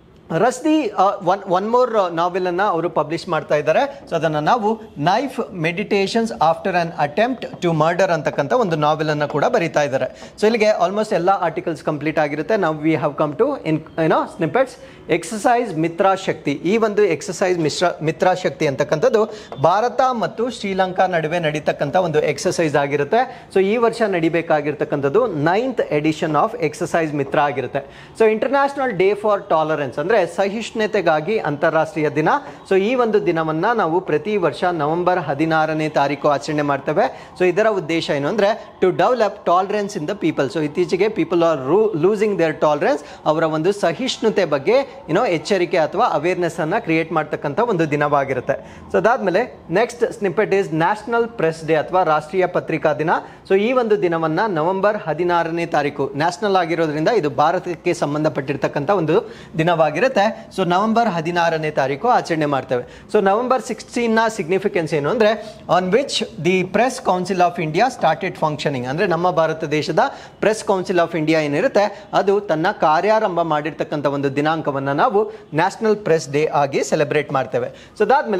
Rushdie one one more ನಾವೆಲನ್ನು ಅವರು publish ಮಾಡ್ತಾ ಇದ್ದಾರೆ ಸೊ ಅದನ್ನು ನಾವು Knife Meditations After an Attempt to Murder ಅಂತಕ್ಕಂಥ ಒಂದು ನಾವೆಲನ್ನು ಕೂಡ ಬರೀತಾ ಇದ್ದಾರೆ ಸೊ ಇಲ್ಲಿಗೆ ಆಲ್ಮೋಸ್ಟ್ ಎಲ್ಲ ಆರ್ಟಿಕಲ್ಸ್ ಕಂಪ್ಲೀಟ್ ಆಗಿರುತ್ತೆ ನಾವು we have come to in ಏನೋ ಸ್ನಿಪೆಟ್ಸ್ ಎಕ್ಸಸೈಸ್ ಮಿತ್ರಾ ಶಕ್ತಿ ಈ ಒಂದು ಎಕ್ಸಸೈಸ್ ಮಿಶ್ರ ಮಿತ್ರಾ ಶಕ್ತಿ ಅಂತಕ್ಕಂಥದ್ದು ಭಾರತ ಮತ್ತು ಶ್ರೀಲಂಕಾ ನಡುವೆ ನಡೀತಕ್ಕಂಥ ಒಂದು ಎಕ್ಸಸೈಸ್ ಆಗಿರುತ್ತೆ ಸೊ ಈ ವರ್ಷ ನಡಿಬೇಕಾಗಿರ್ತಕ್ಕಂಥದ್ದು ninth edition of exercise Mitra ಆಗಿರುತ್ತೆ so International Day for Tolerance ಅಂದರೆ ಸಹಿಷ್ಣುತೆಗಾಗಿ ಅಂತಾರಾಷ್ಟ್ರೀಯ ದಿನ ಸೊ ಈ ಒಂದು ದಿನವನ್ನು ನಾವು ಪ್ರತಿ ವರ್ಷ ನವೆಂಬರ್ ಹದಿನಾರನೇ ತಾರೀಕು ಆಚರಣೆ ಮಾಡ್ತೇವೆ ಸೊ ಇದರ ಉದ್ದೇಶ ಏನು ಅಂದರೆ to develop tolerance in the people so ಇತ್ತೀಚೆಗೆ ಪೀಪಲ್ ಆರ್ ರೂ ಲೂಸಿಂಗ್ ದೇರ್ ಟಾಲರೆನ್ಸ್ ಅವರ ಒಂದು ಸಹಿಷ್ಣುತೆ ಬಗ್ಗೆ ಏನೋ ಎಚ್ಚರಿಕೆ ಅಥವಾ ಅವೇರ್ನೆಸ್ ಅನ್ನ ಕ್ರಿಯೇಟ್ ಮಾಡ್ತಕ್ಕಂಥ ಒಂದು ದಿನವಾಗಿರುತ್ತೆ ಸೊ ಅದಾದ್ಮೇಲೆ next snippet is National Press Day ಅಥವಾ ರಾಷ್ಟ್ರೀಯ ಪತ್ರಿಕಾ ದಿನ ಸೊ ಈ ಒಂದು ದಿನವನ್ನ ನವೆಂಬರ್ ಹದಿನಾರನೇ ತಾರೀಕು ನ್ಯಾಷನಲ್ ಆಗಿರೋದ್ರಿಂದ ಇದು ಭಾರತಕ್ಕೆ ಸಂಬಂಧಪಟ್ಟಿರ್ತಕ್ಕಂಥ ಒಂದು ದಿನವಾಗಿರುತ್ತೆ ಸೊ ನವೆಂಬರ್ ಹದಿನಾರನೇ ತಾರೀಕು ಆಚರಣೆ ಮಾಡ್ತೇವೆ ಸೊ ನವೆಂಬರ್ ಸಿಕ್ಸ್ಟೀನ್ನ ಸಿಗ್ನಿಫಿಕೆನ್ಸ್ ಏನು ಅಂದರೆ on which the Press Council of India started functioning ಅಂದರೆ ನಮ್ಮ ಭಾರತ ದೇಶದ ಪ್ರೆಸ್ ಕೌನ್ಸಿಲ್ ಆಫ್ ಇಂಡಿಯಾ ಏನಿರುತ್ತೆ ಅದು ತನ್ನ ಕಾರ್ಯಾರಂಭ ಮಾಡಿರ್ತಕ್ಕಂಥ ಒಂದು ದಿನಾಂಕವನ್ನು ನಾವು ನ್ಯಾಷನಲ್ ಪ್ರೆಸ್ ಡೇ ಆಗಿ ಸೆಲೆಬ್ರೇಟ್ ಮಾಡ್ತೇವೆ ಸೊ ಅದಾದಮೇಲೆ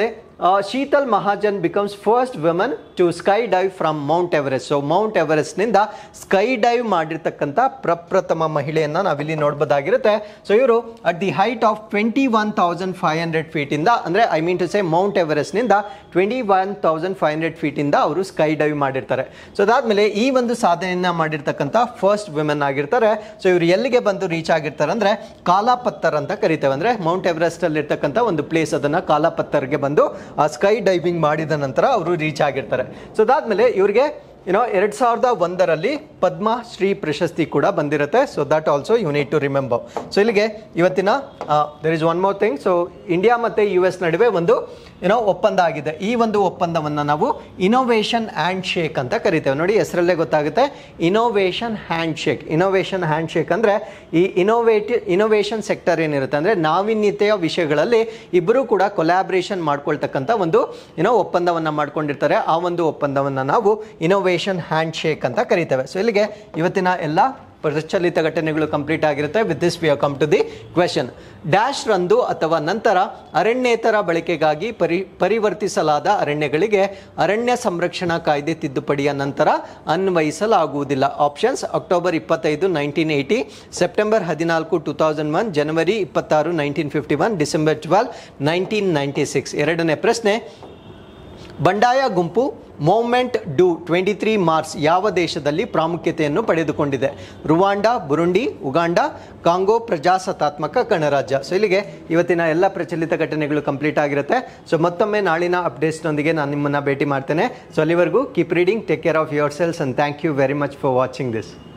Sheetal Mahajan becomes first woman to skydive from Mount Everest so Mount ಎವರೆಸ್ಟ್ನಿಂದ ಸ್ಕೈ ಡೈವ್ ಮಾಡಿರ್ತಕ್ಕಂಥ ಪ್ರಪ್ರಥಮ ಮಹಿಳೆಯನ್ನ ನಾವಿಲ್ಲಿ ನೋಡ್ಬೋದಾಗಿರುತ್ತೆ ಸೊ ಇವರು at the height of twenty one thousand five hundred ಫೀಟಿಂದ ಅಂದರೆ I mean to say Mount ಎವರೆಸ್ಟ್ನಿಂದ twenty one thousand five hundred ಫೀಟಿಂದ ಅವರು ಸ್ಕೈ ಡೈವ್ ಮಾಡಿರ್ತಾರೆ ಸೊ ಅದಾದ್ಮೇಲೆ ಈ ಒಂದು ಸಾಧನೆಯನ್ನ ಮಾಡಿರ್ತಕ್ಕಂಥ ಫಸ್ಟ್ ವುಮೆನ್ ಆಗಿರ್ತಾರೆ ಸೊ ಇವರು ಎಲ್ಲಿಗೆ ಬಂದು ರೀಚ್ ಆಗಿರ್ತಾರೆ ಅಂದ್ರೆ ಕಾಲಾಪತ್ತರ್ ಅಂತ ಕರಿತೇವೆ ಅಂದ್ರೆ ಮೌಂಟ್ ಎವರೆಸ್ಟ್ ಅಲ್ಲಿ ಇರ್ತಕ್ಕಂಥ ಒಂದು ಪ್ಲೇಸ್ ಅದನ್ನ ಕಾಲಾಪತ್ತರ್ಗೆ ಬಂದು ಆ ಸ್ಕೈ ಡೈವಿಂಗ್ ಮಾಡಿದ ನಂತರ ಅವರು ರೀಚ್ ಆಗಿರ್ತಾರೆ ಸೊ ಅದಾದ್ಮೇಲೆ ಇವರಿಗೆ ಏನೋ ಎರಡ್ ಸಾವಿರದ ಒಂದರಲ್ಲಿ ಪದ್ಮ ಶ್ರೀ ಪ್ರಶಸ್ತಿ ಕೂಡ ಬಂದಿರುತ್ತೆ so that also you need to remember so ಇಲ್ಲಿಗೆ ಇವತ್ತಿನ there is one more thing so India ಮತ್ತು ಯು ಎಸ್ ನಡುವೆ ಒಂದು ಏನೋ ಒಪ್ಪಂದ ಆಗಿದೆ ಈ ಒಂದು ಒಪ್ಪಂದವನ್ನು ನಾವು ಇನೋವೇಷನ್ ಹ್ಯಾಂಡ್ ಶೇಕ್ ಅಂತ ಕರಿತೇವೆ ನೋಡಿ ಹೆಸರಲ್ಲೇ ಗೊತ್ತಾಗುತ್ತೆ innovation handshake innovation handshake ಅಂದರೆ ಈ ಇನೋವೇಟಿವ್ ಇನೋವೇಷನ್ ಸೆಕ್ಟರ್ ಏನಿರುತ್ತೆ ಅಂದರೆ ನಾವೀನ್ಯತೆಯ ವಿಷಯಗಳಲ್ಲಿ ಇಬ್ಬರು ಕೂಡ ಕೊಲ್ಯಾಬ್ರೇಷನ್ ಮಾಡ್ಕೊಳ್ತಕ್ಕಂಥ ಒಂದು ಏನೋ ಒಪ್ಪಂದವನ್ನು ಮಾಡ್ಕೊಂಡಿರ್ತಾರೆ ಆ ಒಂದು ಒಪ್ಪಂದವನ್ನು ನಾವು ಇನೋವೇಷನ್ ಹ್ಯಾಂಡ್ ಶೇಕ್ ಅಂತ ಕರಿತೇವೆ ಸೊ ಇಲ್ಲಿಗೆ ಇವತ್ತಿನ ಎಲ್ಲ ಪ್ರಚಲಿತ ಘಟನೆಗಳು ಕಂಪ್ಲೀಟ್ ಆಗಿರುತ್ತೆ with this we come to the question dash ರಂದು ಅಥವಾ ನಂತರ ಅರಣ್ಯೇತರ ಬಳಕೆಗಾಗಿ ಪರಿ ಪರಿವರ್ತಿಸಲಾದ ಅರಣ್ಯಗಳಿಗೆ ಅರಣ್ಯ ಸಂರಕ್ಷಣಾ ಕಾಯ್ದೆ ತಿದ್ದುಪಡಿಯ ನಂತರ ಅನ್ವಯಿಸಲಾಗುವುದಿಲ್ಲ ಆಪ್ಷನ್ಸ್ ಅಕ್ಟೋಬರ್ ಇಪ್ಪತ್ತೈದು ನೈನ್ಟೀನ್ ಏಯ್ಟಿ ಸೆಪ್ಟೆಂಬರ್ ಹದಿನಾಲ್ಕು ಟೂ ತೌಸಂಡ್ ಒನ್ ಜನವರಿ ಇಪ್ಪತ್ತಾರು nineteen fifty one December twelve nineteen ninety six ಎರಡನೇ ಪ್ರಶ್ನೆ ಬಂಡಾಯ ಗುಂಪು ಮೂವ್ಮೆಂಟ್ ಡು ಟ್ವೆಂಟಿ ತ್ರೀ ಮಾರ್ಚ್ ಯಾವ ದೇಶದಲ್ಲಿ ಪ್ರಾಮುಖ್ಯತೆಯನ್ನು ಪಡೆದುಕೊಂಡಿದೆ ರುವಾಂಡಾ ಬುರುಂಡಿ ಉಗಾಂಡ ಕಾಂಗೋ ಪ್ರಜಾಸತ್ತಾತ್ಮಕ ಗಣರಾಜ್ಯ ಸೊ ಇಲ್ಲಿಗೆ ಇವತ್ತಿನ ಎಲ್ಲ ಪ್ರಚಲಿತ ಘಟನೆಗಳು ಕಂಪ್ಲೀಟ್ ಆಗಿರುತ್ತೆ ಸೊ ಮತ್ತೊಮ್ಮೆ ನಾಳಿನ ಅಪ್ಡೇಟ್ಸ್ನೊಂದಿಗೆ ನಾನು ನಿಮ್ಮನ್ನು ಭೇಟಿ ಮಾಡ್ತೇನೆ ಸೊ ಅಲ್ಲಿವರೆಗೂ keep reading take care of yourselves and thank you very much for watching this